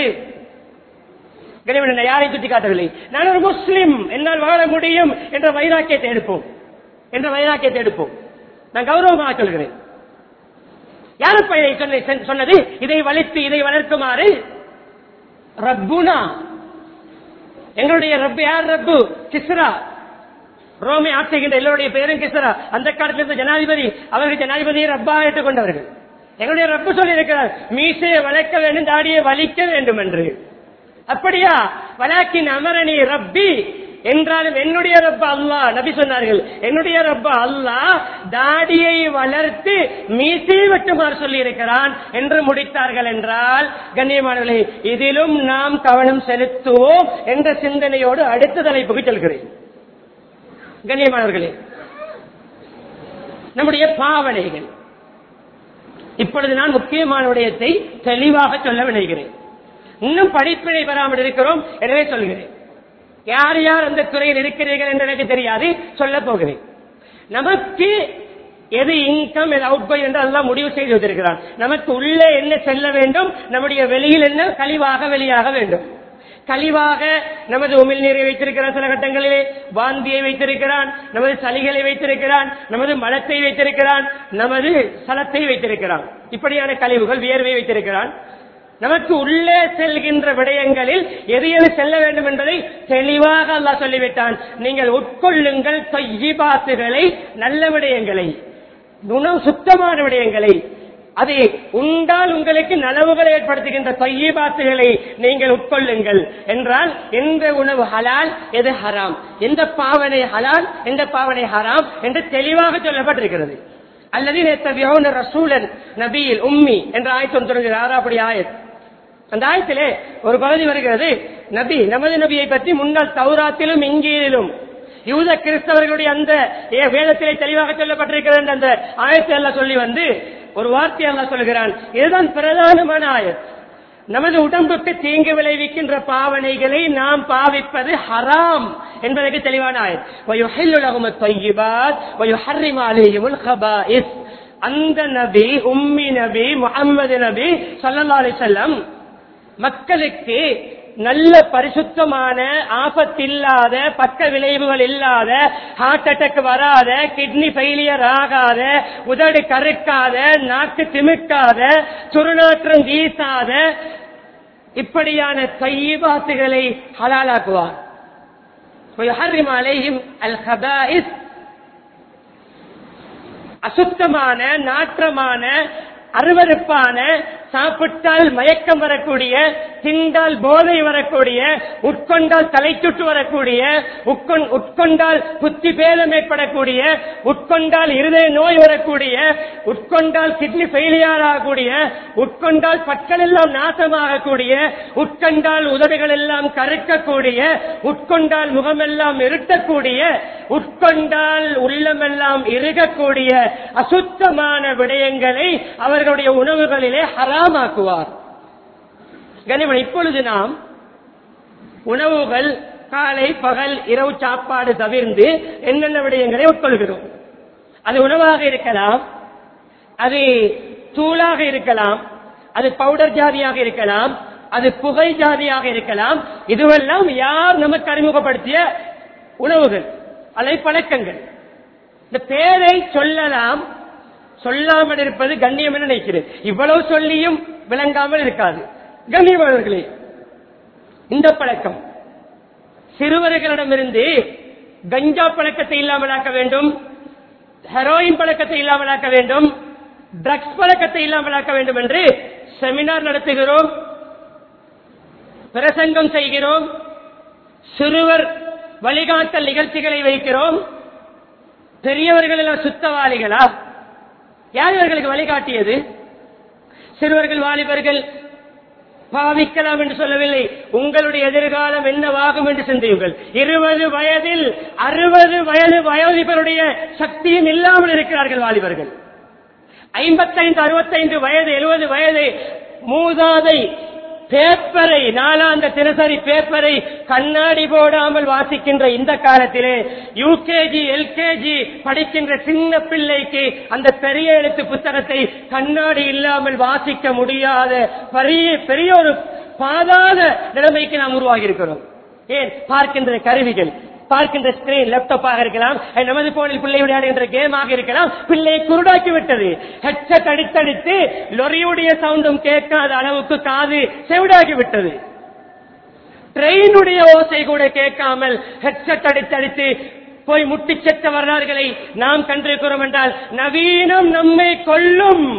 கனிமன் யாரை சுட்டி காட்டவில்லை நான் ஒரு முஸ்லிம் என்னால் வாழ முடியும் என்ற வைராக்கியத்தை எடுப்போம் என்ற வைராக்கியத்தை எடுப்போம் நான் கௌரவமாக சொல்கிறேன் யாருப்பா இதை சொன்ன- சொன்னது இதை வலித்து இதை வளர்க்குமாறு ரப்புனா எங்களுடைய ரப்பு யார் ரப்பு கிஸ்ரா ரோமை ஆட்சிகின்ற எல்லோருடைய பேரும் கிஸ்ரா அந்த காலத்தில் இருந்த ஜனாதிபதி அவர்கள் ஜனாதிபதியை ரப்பா ஏற்றுக்கொண்டவர்கள் எங்களுடைய ரப்பு சொல்லி இருக்கிறார் மீசையை வளர்க்க வேண்டும் தாடியை வலிக்க வேண்டும் என்று அப்படியா வலாக்கின் அமரணி ரப்பி என்றாலும் என்னுடைய ரப்ப அல்லா நபி சொன்னார்கள் என்னுடைய ரப்ப அல்லா தாடியை வளர்த்து மீசை வெட்டுமாறு சொல்லி இருக்கிறான் என்று முடித்தார்கள் என்றால் கண்ணியமானவர்களே இதிலும் நாம் கவனம் செலுத்துவோம் என்ற சிந்தனையோடு அடுத்த தலைப்புக்கு செல்கிறேன் கண்ணியமானவர்களே நம்முடைய பாவனைகள் இப்பொழுது நான் முக்கியமான விடயத்தை தெளிவாக சொல்ல விளைகிறேன் இன்னும் படிப்பினை பெறாமல் இருக்கிறோம் எனவே சொல்கிறேன் யார் யார் அந்த துறையில் இருக்கிறீர்கள் என்று எனக்கு தெரியாது சொல்ல போகிறேன் நமக்கு எது இன்கம் எது அவுட் பை என்று அதெல்லாம் முடிவு செய்து வைத்திருக்கிறான் நமக்கு உள்ளே என்ன செல்ல வேண்டும் நம்முடைய வெளியில் என்ன கழிவாக வெளியாக வேண்டும் கழிவாக நமது உமிழ்நீரை வைத்திருக்கிறான் சில கட்டங்களிலே வாந்தியை வைத்திருக்கிறான் நமது சளிகளை வைத்திருக்கிறான் நமது மலத்தை வைத்திருக்கிறான் நமது சலத்தை வைத்திருக்கிறான் இப்படியான கழிவுகள் வியர்வை வைத்திருக்கிறான் நமக்கு உள்ளே செல்கின்ற விடயங்களில் எது எது செல்ல வேண்டும் என்பதை தெளிவாக அல்லாஹ் சொல்லிவிட்டான் நீங்கள் உட்கொள்ளுங்கள் தொய்யிபாத்துகளை நல்ல விடயங்களை குணம் சுத்தமான விடயங்களை அதை உண்டால் உங்களுக்கு நலவுகளை ஏற்படுத்துகின்ற தொய்யிபாத்துகளை நீங்கள் உட்கொள்ளுங்கள் என்றால் எந்த உணவு ஹலால் எது ஹராம் எந்த பாவனை ஹலால் எந்த பாவனை ஹராம் என்று தெளிவாக சொல்லப்பட்டிருக்கிறது அல்லது நேத்தவியோன ரசூலன் நபியில் உம்மி என்ற ஆயத்தம் தொடங்குகிறது ஆறாப்படி ஆயத் அந்த ஆயத்திலே ஒரு பகுதி வருகிறது நபி நமது நபியை பற்றி முன்னாள் தௌராத்திலும் இங்கீரிலும் யூத கிறிஸ்தவர்களுடைய அந்த ஏ- வேதத்திலே தெளிவாக சொல்லப்பட்டிருக்கிறது என்ற அந்த ஆயத்தை எல்லாம் சொல்லி வந்து ஒரு வார்த்தை எல்லாம் சொல்கிறான் இதுதான் பிரதானமான ஆயத் நமது உடம்புக்கு தீங்கு விளைவிக்கின்ற பாவனைகளை நாம் பாவிப்பது ஹராம் என்பதற்கு தெளிவான ஆயத் வயுஹில்லு லஹுமுத் தையிபாத் வயுஹர்ரிமு அலைஹிமுல் கபாயிஸ் அந்த நபி உம்மி நபி முஹம்மது நபி ஸல்லல்லாஹு அலைஹி வஸல்லம் மக்களுக்கு நல்ல பரிசுத்தமான ஆபத்தில்லாத பக்க விளைவுகள் இல்லாத ஹார்ட் அட்டாக் வராத கிட்னி ஃபெயிலியர் ஆகாத உதடு கருக்காத நாக்கு திமிக்காத துருநாற்றம் வீசாத இப்படியான தையீபாத்துகளை ஹலாலாக்குவார் ويحرم عليهم الخبائث அசுத்தமான நாற்றமான அருவருப்பான சாப்பிட்டால் மயக்கம் வரக்கூடிய திண்டால் போதை வரக்கூடிய உட்கொண்டால் தலை சுட்டு வரக்கூடிய உட்கொண்- உட்கொண்டால் புத்தி பேதம் ஏற்படக்கூடிய உட்கொண்டால் இருதய நோய் வரக்கூடிய உட்கொண்டால் கிட்னி ஃபெயிலியர் ஆகக்கூடிய உட்கொண்டால் பற்கள் எல்லாம் நாசமாகக்கூடிய உட்கொண்டால் உதடுகள் எல்லாம் கருக்கக்கூடிய உட்கொண்டால் முகமெல்லாம் இருட்டக்கூடிய உட்கொண்டால் உள்ளமெல்லாம் இறுகக்கூடிய அசுத்தமான விடயங்களை அவர்களுடைய உணவுகளிலே ஹராமாக்குவார் கனிமன் இப்பொழுது நாம் உணவுகள் காலை பகல் இரவு சாப்பாடு தவிர்ந்து என்னென்ன விடயங்களை உட்கொள்கிறோம் அது உணவாக இருக்கலாம் அது தூளாக இருக்கலாம் அது பவுடர் ஜாதியாக இருக்கலாம் அது புகை ஜாதியாக இருக்கலாம் இதுவெல்லாம் யார் நமக்கு அறிமுகப்படுத்திய உணவுகள் அல்லது பழக்கங்கள் இந்த பேரை சொல்லலாம் சொல்லாமல் இருப்பது கண்ணியம் என நினைக்கிறேன் இவ்வளவு சொல்லியும் விளங்காமல் இருக்காது கண்ணியமானவர்களே இந்த பழக்கம் சிறுவர்களிடமிருந்து கஞ்சா பழக்கத்தை இல்லாமலாக்க வேண்டும் ஹெரோயின் பழக்கத்தை இல்லாமலாக்க வேண்டும் ட்ரக்ஸ் பழக்கத்தை இல்லாமலாக்க வேண்டும் என்று செமினார் நடத்துகிறோம் பிரசங்கம் செய்கிறோம் சிறுவர் வழிகாட்டல் நிகழ்ச்சிகளை வைக்கிறோம் பெரியவர்கள் எல்லாம் சுத்தவாளிகளா யார் இவர்களுக்கு வழிகாட்டியது சிறுவர்கள் வாலிபர்கள் பாவிக்கலாம் என்று சொல்லவில்லை உங்களுடைய எதிர்காலம் என்னவாகும் என்று சிந்தியுங்கள் இருபது வயதில் அறுபது வயது வயோதிபருடைய சக்தியும் இல்லாமல் இருக்கிறார்கள் வாலிபர்கள் ஐம்பத்தைந்து அறுபத்தைந்து வயது எழுபது வயது மூதாதை பேப்பரை நாளாந்த தினசரி பேப்பரை கண்ணாடி போடாமல் வாசிக்கின்ற இந்த காலத்திலே யூகேஜி எல்கேஜி படிக்கின்ற சின்ன பிள்ளைக்கு அந்த பெரிய எழுத்து புத்தகத்தை கண்ணாடி இல்லாமல் வாசிக்க முடியாத பெரிய பெரிய ஒரு பாதாத நிலைமைக்கு நாம் உருவாகி இருக்கிறோம் ஏன் பார்க்கின்ற கருவிகள் பார்க்கின்ற ஸ்கிரீன் லேப்டாப்பாக இருக்கலாம் அது நமது போனில் பிள்ளை விளையாடுகின்ற கேமாக இருக்கலாம் பிள்ளையை குருடாக்கி விட்டது ஹெட்செட் அடித்தடித்து லொரியுடைய சவுண்டும் கேட்காத அளவுக்கு காது செவிடாகி விட்டது ட்ரெயினுடைய ஓசை கூட கேட்காமல் ஹெட்செட் அடித்தடித்து போய் முட்டி செத்த வரலாறுகளை நாம் கண்டிருக்கிறோம் என்றால் நவீனம் நம்மை கொல்லும்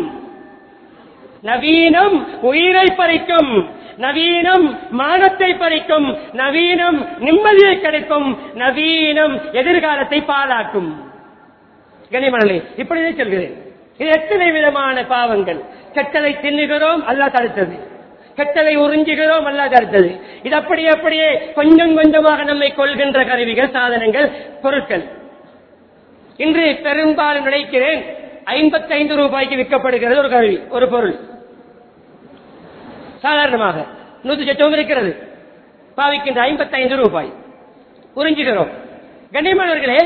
நவீனம் உயிரை பறிக்கும் நவீனம் மானத்தை பறிக்கும் நவீனம் நிம்மதியை கிடைக்கும் நவீனம் எதிர்காலத்தை பாழாக்கும் கனிமணலே இப்படிதான் சொல்கிறேன் இது எத்தனை விதமான பாவங்கள் கெட்டதை தின்னுகிறோம் அல்லாஹ் தடுத்தது கெட்டதை உறிஞ்சுகிறோம் அல்லாஹ் தடுத்தது இது அப்படியே அப்படியே கொஞ்சம் கொஞ்சமாக நம்மை கொள்கின்ற கருவிகள் சாதனங்கள் பொருட்கள் இன்று பெரும்பாலும் நினைக்கிறேன் ஐம்பத்தைந்து ரூபாய்க்கு விற்கப்படுகிறது ஒரு கருவி ஒரு பொருள் சாதாரணமாக நூத்தி சட்டம் இருக்கிறது பாவிக்கின்ற ஐம்பத்தைந்து ரூபாய் உறிஞ்சுகிறோம் கண்ணியமானவர்களே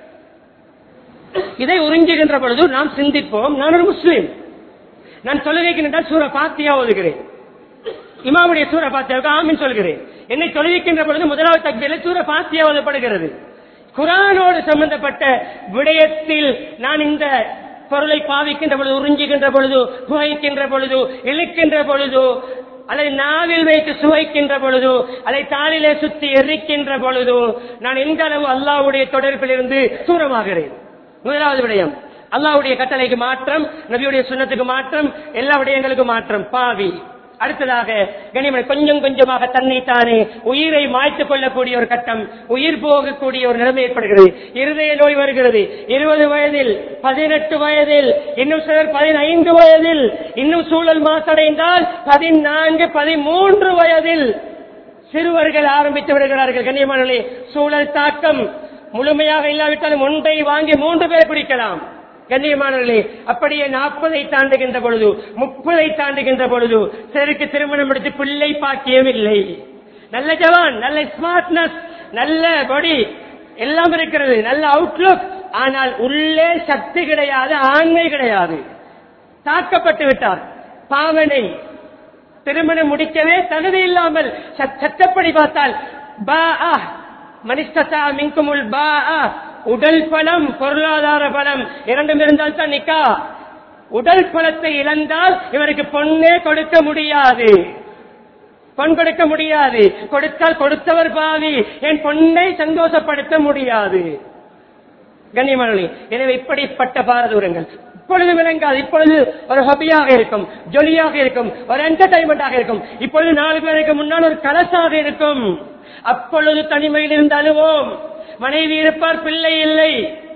இதை உறிஞ்சுகின்ற பொழுது நாம் சிந்திப்போம் நான் ஒரு முஸ்லீம் நான் தொழுகைக்கு நின்றால் சூர பாத்தியா ஓதுகிறேன் இமாமுடைய சூர பாத்தியாவுக்கு ஆமின் சொல்கிறேன் என்னை தொழுவிக்கின்ற பொழுது முதலாவது தக்பீரில் சூர பாத்தியா ஓதப்படுகிறது குரானோடு சம்பந்தப்பட்ட விடயத்தில் நான் இந்த பொருளை பாவிக்கின்ற பொழுது உறிஞ்சுகின்ற பொழுது புகைக்கின்ற பொழுது இழுக்கின்ற பொழுது அதை நாவில் வைத்து சுவைக்கின்ற பொழுது அதை தாளிலே சுத்தி எரிக்கின்ற பொழுது நான் எந்த அளவு அல்லாவுடைய தொடர்பில் இருந்து தூரமாகிறேன் முதலாவது விடயம் அல்லாவுடைய கட்டளைக்கு மாற்றம் நபியுடைய சுண்ணத்துக்கு மாற்றம் எல்லா விடயங்களுக்கும் மாற்றம் பாவி அடுத்ததாக கனிமனை கொஞ்சம் கொஞ்சமாக தன்னைத்தானே உயிரை மாய்த்துக் கொள்ளக்கூடிய ஒரு கட்டம் உயிர் போகக்கூடிய ஒரு நிலைமை ஏற்படுகிறது இருதய நோய் வருகிறது இருபது வயதில் பதினெட்டு வயதில் இன்னும் சிலர் பதினைந்து வயதில் இன்னும் சூழல் மாசடைந்தால் பதினான்கு பதிமூன்று வயதில் சிறுவர்கள் ஆரம்பித்து விடுகிறார்கள் கண்ணியமானே சூழல் தாக்கம் முழுமையாக இல்லாவிட்டாலும் ஒன்றை வாங்கி மூன்று பேர் குடிக்கலாம் கண்ணியமானவர்களே அப்படியே நாற்பதை தாண்டுகின்ற பொழுது முப்பதை தாண்டுகின்ற பொழுது சிலருக்கு திருமணம் எடுத்து பிள்ளை பாக்கியம் இல்லை நல்ல ஜவான் நல்ல ஸ்மார்ட்னஸ் நல்ல பாடி எல்லாம் இருக்கிறது நல்ல அவுட்லுக் ஆனால் உள்ளே சக்தி கிடையாது ஆண்மை கிடையாது தாக்கப்பட்டு விட்டார் பாவனை திருமணம் முடிக்கவே தகுதி இல்லாமல் சட்- சட்டப்படி பார்த்தால் பா மனிஸ்தா மின்குமுல் பா உடல் பலம் பொருளாதார பலம் இரண்டும் இருந்தால் தான் நிக்கா உடல் பலத்தை இழந்தால் இவருக்கு பொண்ணே கொடுக்க முடியாது பொன் கொடுக்க முடியாது கொடுத்தால் கொடுத்தவர் பாவி என் பொண்ணை சந்தோஷப்படுத்த முடியாது கண்ணியமானே எனவே இப்படிப்பட்ட பாரதூரங்கள் இப்பொழுது விளங்காது இப்பொழுது ஒரு ஹபியாக இருக்கும் ஜொலியாக இருக்கும் ஒரு என்டர்டைன்மெண்டாக இருக்கும் இப்பொழுது நாலு பேருக்கு முன்னால் ஒரு கலசாக இருக்கும் அப்பொழுது தனிமையில் இருந்து அழுவோம் மனைவி இருப்பார் பிள்ளை இல்லை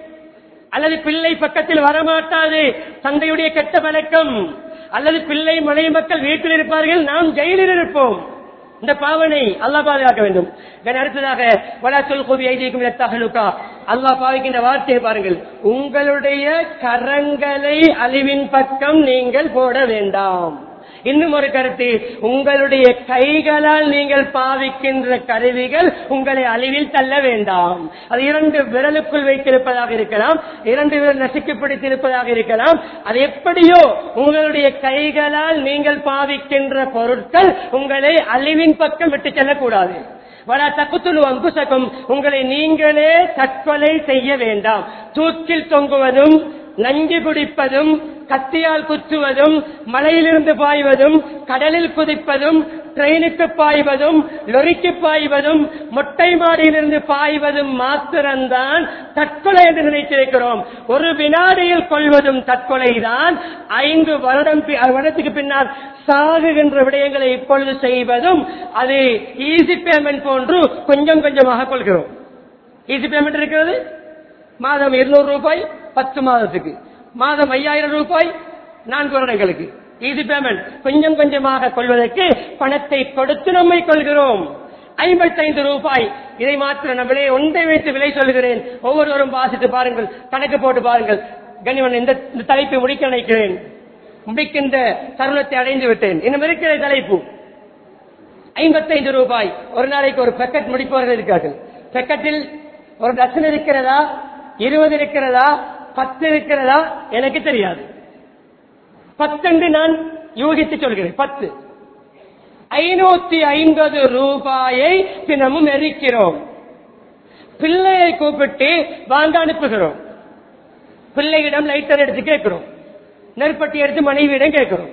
அல்லது பிள்ளை பக்கத்தில் வரமாட்டாது தந்தையுடைய கெட்ட வழக்கம் அல்லது பிள்ளை மனைவி மக்கள் வீட்டில் இருப்பார்கள் நாம் ஜெயிலில் இருப்போம் இந்த பாவனை அல்லாஹ் பாதுகாக்க வேண்டும் இதன் அடுத்ததாக வலாசொல் கோபி ஐதீக்கும் தகலுக்கா அல்லாஹ் பாவிக்கின்ற வார்த்தையை பாருங்கள் உங்களுடைய கரங்களை அழிவின் பக்கம் நீங்கள் போட வேண்டாம் இன்னும் ஒரு கருத்து உங்களுடைய கைகளால் நீங்கள் பாவிக்கின்ற கருவிகள் உங்களை அழிவில் தள்ள வேண்டாம் அது இரண்டு விரலுக்குள் வைத்திருப்பதாக இருக்கலாம் இரண்டு விரல் நசுக்கி பிடித்திருப்பதாக இருக்கலாம் அது எப்படியோ உங்களுடைய கைகளால் நீங்கள் பாவிக்கின்ற பொருட்கள் உங்களை அழிவின் பக்கம் விட்டு செல்லக்கூடாது வர தக்குத்துழு அங்குசக்கும் உங்களை நீங்களே தற்கொலை செய்ய வேண்டாம் தூக்கில் தொங்குவதும் நஞ்சு குடிப்பதும் கத்தியால் குத்துவதும் மலையிலிருந்து பாய்வதும் கடலில் குதிப்பதும் ட்ரெயினுக்கு பாய்வதும் லொரிக்கு பாய்வதும் மொட்டை மாடியிலிருந்து பாய்வதும் மாத்திரம்தான் தற்கொலை என்று நினைத்திருக்கிறோம் ஒரு வினாடியில் கொள்வதும் தற்கொலைதான் ஐந்து வருடம் பி- வருடத்துக்கு பின்னால் சாகுகின்ற விடயங்களை இப்பொழுது செய்வதும் அது ஈஸி பேமெண்ட் போன்று கொஞ்சம் கொஞ்சமாக கொள்கிறோம் ஈஸி பேமெண்ட் இருக்கிறது மாதம் இருநூறு ரூபாய் பத்து மாதத்துக்கு மாதம் ஐயாயிரம் ரூபாய் நான்கு வருடங்களுக்கு ஈஸி பேமெண்ட் கொஞ்சம் கொஞ்சமாக கொள்வதற்கு பணத்தை கொடுத்து நம்மை கொள்கிறோம் ஐம்பத்தைந்து ரூபாய் இதை மாத்திரம் நம்மளே ஒன்றை வைத்து விலை சொல்கிறேன் ஒவ்வொருவரும் வாசித்து பாருங்கள் கணக்கு போட்டு பாருங்கள் கனிவன் இந்த இந்த தலைப்பை முடிக்க நினைக்கிறேன் முடிக்கின்ற தருணத்தை அடைந்து விட்டேன் இன்னும் இருக்கிற தலைப்பு ஐம்பத்தைந்து ரூபாய் ஒரு நாளைக்கு ஒரு பெக்கெட் முடிப்பவர்கள் இருக்கார்கள் பெக்கெட்டில் ஒரு டசன் இருக்கிறதா இருபது இருக்கிறதா பத்து இருக்கிறதா எனக்கு தெரியாது பத்தென்று நான் யூகித்து சொல்கிறேன் பத்து ஐநூத்தி ஐம்பது ரூபாயை தினமும் எரிக்கிறோம் பிள்ளையை கூப்பிட்டு வாங்க அனுப்புகிறோம் பிள்ளையிடம் லைட்டர் எடுத்து கேட்கிறோம் நெருப்பட்டி எடுத்து மனைவியிடம் கேட்கிறோம்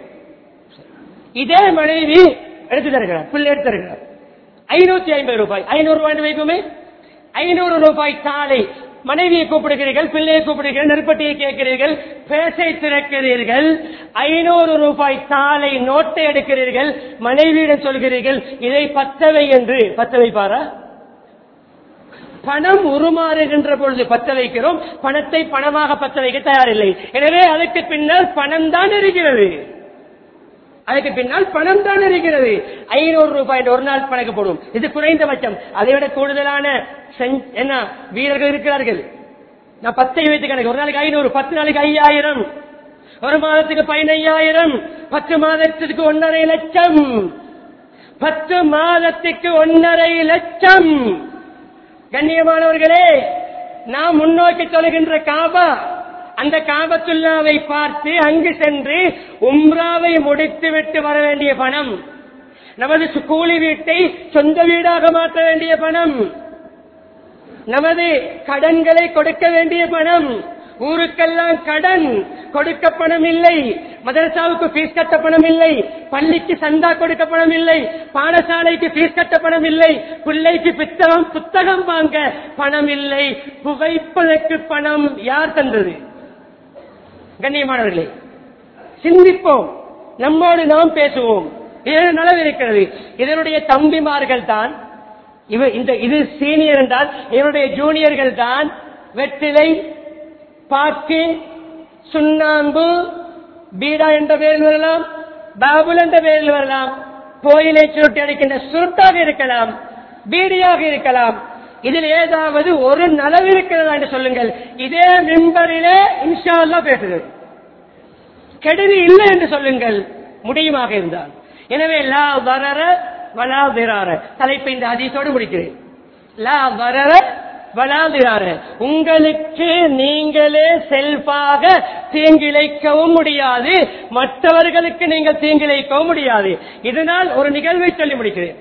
இதே மனைவி எடுத்து தருகிறார் பிள்ளை எடுத்து தருகிறார் ஐநூத்தி ஐம்பது ரூபாய் ஐநூறு ரூபாய் வைக்குமே ஐநூறு ரூபாய் தாளை மனைவியை கூப்பிடுகிறீர்கள் பிள்ளையை கூப்பிடுகிறீர்கள் நெருப்பட்டியை கேட்கிறீர்கள் பேசை திறக்கிறீர்கள் ஐநூறு ரூபாய் தாளை நோட்டை எடுக்கிறீர்கள் மனைவியிடம் சொல்கிறீர்கள் இதை பத்தவை என்று பத்த வைப்பாரா பணம் உருமாறுகின்ற பொழுது பத்த வைக்கிறோம் பணத்தை பணமாக பத்த வைக்க தயாரில்லை எனவே அதுக்கு பின்னால் பணம் தான் இருக்கிறது அதுக்கு பின்னால் பணம் தான் இருக்கிறது ஐநூறு ரூபாய் என்று ஒரு நாள் கணக்கு போடுவோம் இது குறைந்தபட்சம் அதை விட கூடுதலான செஞ்- என்ன வீரர்கள் இருக்கிறார்கள் நான் பத்தை வைத்து கணக்கு ஒரு நாளைக்கு ஐநூறு பத்து நாளைக்கு ஐயாயிரம் ஒரு மாதத்துக்கு பதினையாயிரம் பத்து மாதத்துக்கு ஒன்றரை லட்சம் பத்து மாதத்துக்கு ஒன்றரை லட்சம் கண்ணியமானவர்களே நாம் முன்னோக்கி தொழுகின்ற காபா அந்த காபத்துல்லாவை பார்த்து அங்கு சென்று உம்ராவை முடித்துவிட்டு வர வேண்டிய பணம் நமது கூலி வீட்டை சொந்த வீடாக மாற்ற வேண்டிய பணம் நமது கடன்களை கொடுக்க வேண்டிய பணம் ஊருக்கெல்லாம் கடன் கொடுக்க பணம் இல்லை மதரசாவுக்கு ஃபீஸ் கட்ட பணம் இல்லை பள்ளிக்கு சந்தா கொடுக்க பணம் இல்லை பாடசாலைக்கு ஃபீஸ் கட்ட பணம் இல்லை பிள்ளைக்கு புத்தகம் புத்தகம் வாங்க பணம் இல்லை புகைப்பதற்கு பணம் யார் தந்தது கண்ணியமானவர்களே சிந்திப்போம் நம்மோடு நாம் பேசுவோம் இது நலவு இருக்கிறது இதனுடைய தம்பிமார்கள் தான் இவ இந்த இது சீனியர் என்றால் இவருடைய ஜூனியர்கள் தான் வெற்றிலை பாக்கு சுண்ணாம்பு பீடா என்ற பெயரில் வரலாம் பாபுல் என்ற பெயரில் வரலாம் கோயிலை சுருட்டி அடிக்கின்ற சுருட்டாக இருக்கலாம் பீடியாக இருக்கலாம் இதில் ஏதாவது ஒரு நலவு இருக்கிறதா என்று சொல்லுங்கள் இதே மெம்பரிலே இன்ஷா அல்லாஹ் பேசுகிறது கெடுதி இல்லை என்று சொல்லுங்கள் முடியுமாக இருந்தால் எனவே லா வரர வலா திரார தலைப்பை இந்த ஹதீஸோடு முடிக்கிறேன் லா வரர வலா திரார உங்களுக்கு நீங்களே செல்ஃபாக தீங்கிழைக்கவும் முடியாது மற்றவர்களுக்கு நீங்கள் தீங்கிழைக்கவும் முடியாது இதனால் ஒரு நிகழ்வை சொல்லி முடிக்கிறேன்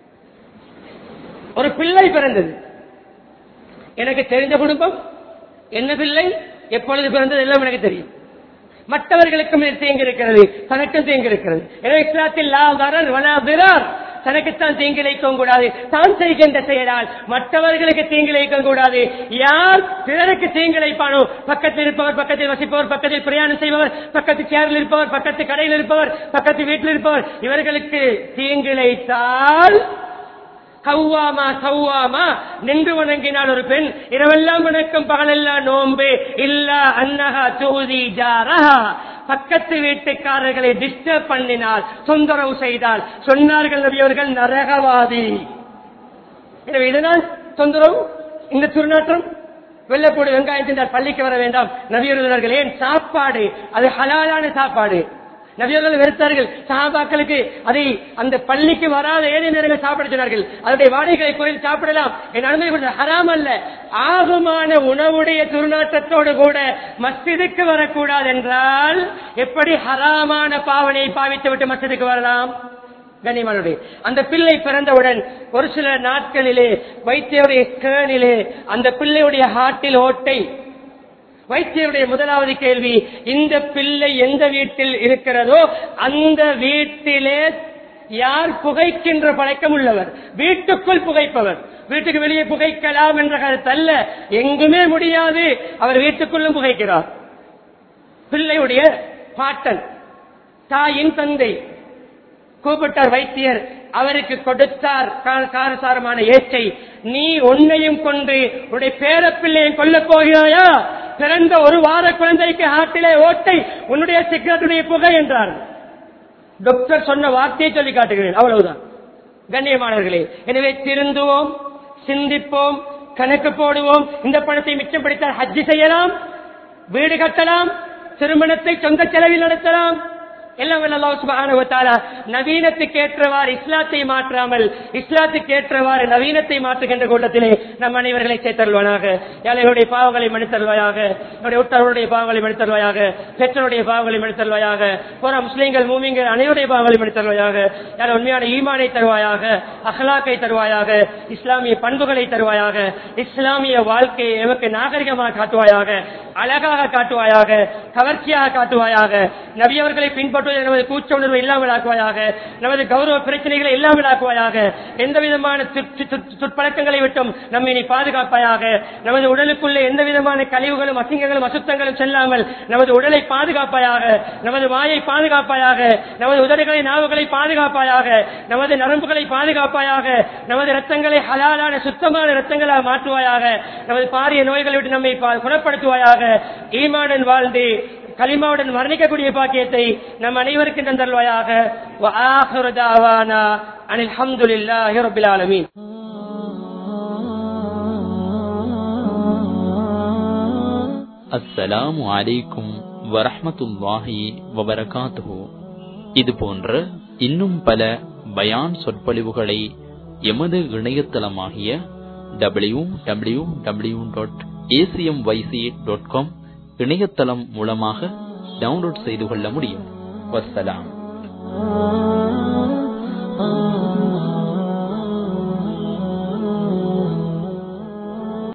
ஒரு பிள்ளை பிறந்தது எனக்கு தெரிந்த குடும்பம் என்ன பிள்ளை எப்பொழுது பிறந்தது எல்லாம் எனக்கு தெரியும் மற்றவர்களுக்கும் இது தீங்கு இருக்கிறது தனக்கும் தீங்கு இருக்கிறது எனவே இஸ்லாத்தில் லா வரர் வலா திரார் தனக்குத்தான் தீங்கிழைக்கவும் கூடாது தான் செய்கின்ற செயலால் மற்றவர்களுக்கு தீங்கிழைக்கவும் கூடாது யார் பிறருக்கு தீங்கிழைப்பானோ பக்கத்தில் இருப்பவர் பக்கத்தில் வசிப்பவர் பக்கத்தில் பிரயாணம் செய்பவர் பக்கத்து சேரில் இருப்பவர் பக்கத்து கடையில் இருப்பவர் பக்கத்து வீட்டில் இருப்பவர் இவர்களுக்கு தீங்கிழைத்தால் கவ்வாமா சவ்வாமா நின்று வணங்கினால் ஒரு பெண் இரவெல்லாம் வணக்கம் பகலெல்லாம் நோம்பு இல்ல அன்னஹா தூதி ஜாரஹா பக்கத்து வீட்டுக்காரர்களை டிஸ்டர்ப் பண்ணினால் தொந்தரவு செய்தால் சொன்னார்கள் நபியவர்கள் நரகவாதி எனவே இதனால் தொந்தரவு இந்த துர்நாற்றம் வெள்ளப்பூடு வெங்காயம் தின்றால் பள்ளிக்கு வர வேண்டாம் நபியர்கள் ஏன் சாப்பாடு அது ஹலாலான சாப்பாடு நபியர்கள் வெறுத்தார்கள் சஹாபாக்களுக்கு அதை அந்த பள்ளிக்கு வராத ஏழை நேரங்கள் சாப்பிட சொன்னார்கள் அதனுடைய வாடகைகளை கோயில் சாப்பிடலாம் என் அனுமதி கொடுத்த ஹராம் அல்ல ஆகுமான உணவுடைய துர்நாற்றத்தோடு கூட மஸ்ஜிதுக்கு வரக்கூடாது என்றால் எப்படி ஹராமான பாவனையை பாவித்து விட்டு மஸ்ஜிதுக்கு வரலாம் கனிமனுடைய அந்த பிள்ளை பிறந்தவுடன் ஒரு சில நாட்களிலே வைத்தியருடைய கேணிலே அந்த பிள்ளையுடைய ஹார்ட்டில் ஓட்டை வைத்தியருடைய முதலாவது கேள்வி இந்த பிள்ளை எந்த வீட்டில் இருக்கிறதோ அந்த வீட்டிலே யார் புகைக்கின்ற பழக்கம் உள்ளவர் வீட்டுக்குள் புகைப்பவர் வீட்டுக்கு வெளியே புகைக்கலாம் என்ற கருத்தல்ல எங்குமே முடியாது அவர் வீட்டுக்குள்ளும் புகைக்கிறார் பிள்ளையுடைய பாட்டன் தாயின் தந்தை கூப்பிட்டார் வைத்தியர் அவருக்கு கொடுத்தார் கா- காரசாரமான ஏச்சை நீ உன்னையும் கொண்டு உன்னுடைய பேரப்பிள்ளையும் கொல்லப் போகிறாயா பிறந்த ஒரு வார குழந்தைக்கு ஹார்ட்டிலே ஓட்டை உன்னுடைய சிகரெட்டுடைய புகை என்றார் டாக்டர் சொன்ன வார்த்தையை சொல்லி காட்டுகிறேன் அவ்வளவுதான் கண்ணியமானவர்களே எனவே திருந்துவோம் சிந்திப்போம் கணக்கு போடுவோம் இந்த பணத்தை மிச்சப்படுத்தால் ஹஜ்ஜி செய்யலாம் வீடு கட்டலாம் திருமணத்தை சொந்த செலவில் நடத்தலாம் எல்லாம் வல்ல அல்லாஹ் சுப்ஹானஹு வ தஆலா நவீனத்துக்கு ஏற்றவாறு இஸ்லாத்தை மாற்றாமல் இஸ்லாத்துக்கு ஏற்றவாறு நவீனத்தை மாற்றுகின்ற கூட்டத்திலே நம் அனைவர்களை சேர்த்தருள்வானாக ஏழைகளுடைய பாவங்களை மன்னித்தருள்வாயாக என்னுடைய உற்றவருடைய பாவங்களை மன்னித்தருள்வாயாக பெற்றோருடைய பாவங்களை மன்னித்தருள்வாயாக போற முஸ்லீம்கள் மூமிங்கள் அனைவருடைய பாவங்களை மன்னித்தருள்வாயாக யார் உண்மையான ஈமானை தருவாயாக அஹ்லாக்கை தருவாயாக இஸ்லாமிய பண்புகளை தருவாயாக இஸ்லாமிய வாழ்க்கையை எமக்கு நாகரிகமாக காட்டுவாயாக அழகாக காட்டுவாயாக கவர்ச்சியாக காட்டுவாயாக நபியவர்களை பின்பற்றுவது நமது கூச்ச உணர்வு இல்லாமல் ஆக்குவாயாக நமது கௌரவ பிரச்சனைகளை இல்லாமல் ஆக்குவாயாக எந்த விதமான துட்- துட்- துட்பழக்கங்களை விட்டும் நம்மை நீ பாதுகாப்பாயாக நமது உடலுக்குள்ளே எந்த விதமான கழிவுகளும் அசிங்கங்களும் அசுத்தங்களும் செல்லாமல் நமது உடலை பாதுகாப்பாயாக நமது வாயை பாதுகாப்பாயாக நமது உதடுகளை நாவுகளை பாதுகாப்பாயாக நமது நரம்புகளை பாதுகாப்பாயாக நமது ரத்தங்களை ஹலாலான சுத்தமான ரத்தங்களாக மாற்றுவாயாக நமது பாரிய நோய்களை விட்டு நம்மை பா- குணப்படுத்துவாயாக ஈமாடன் வாழ்ந்து கலிமாவுடன் மரணிக்கக்கூடிய பாக்கியத்தை நம் அனைவருக்கும் தந்தருவாயாக وآخر دعوانا أن الحمد لله رب العالمين அஸ்ஸலாமு அலைக்கும் வரஹ்மத்துல்லாஹி வபரகாத்துஹு இது போன்ற இன்னும் பல பயான் சொற்பொழிவுகளை எமது இணையதளமாகிய W W W dot ACM YC dot com இணையதளம் மூலமாக டவுன்லோட் செய்து கொள்ள முடியும் வஸ்ஸலாம்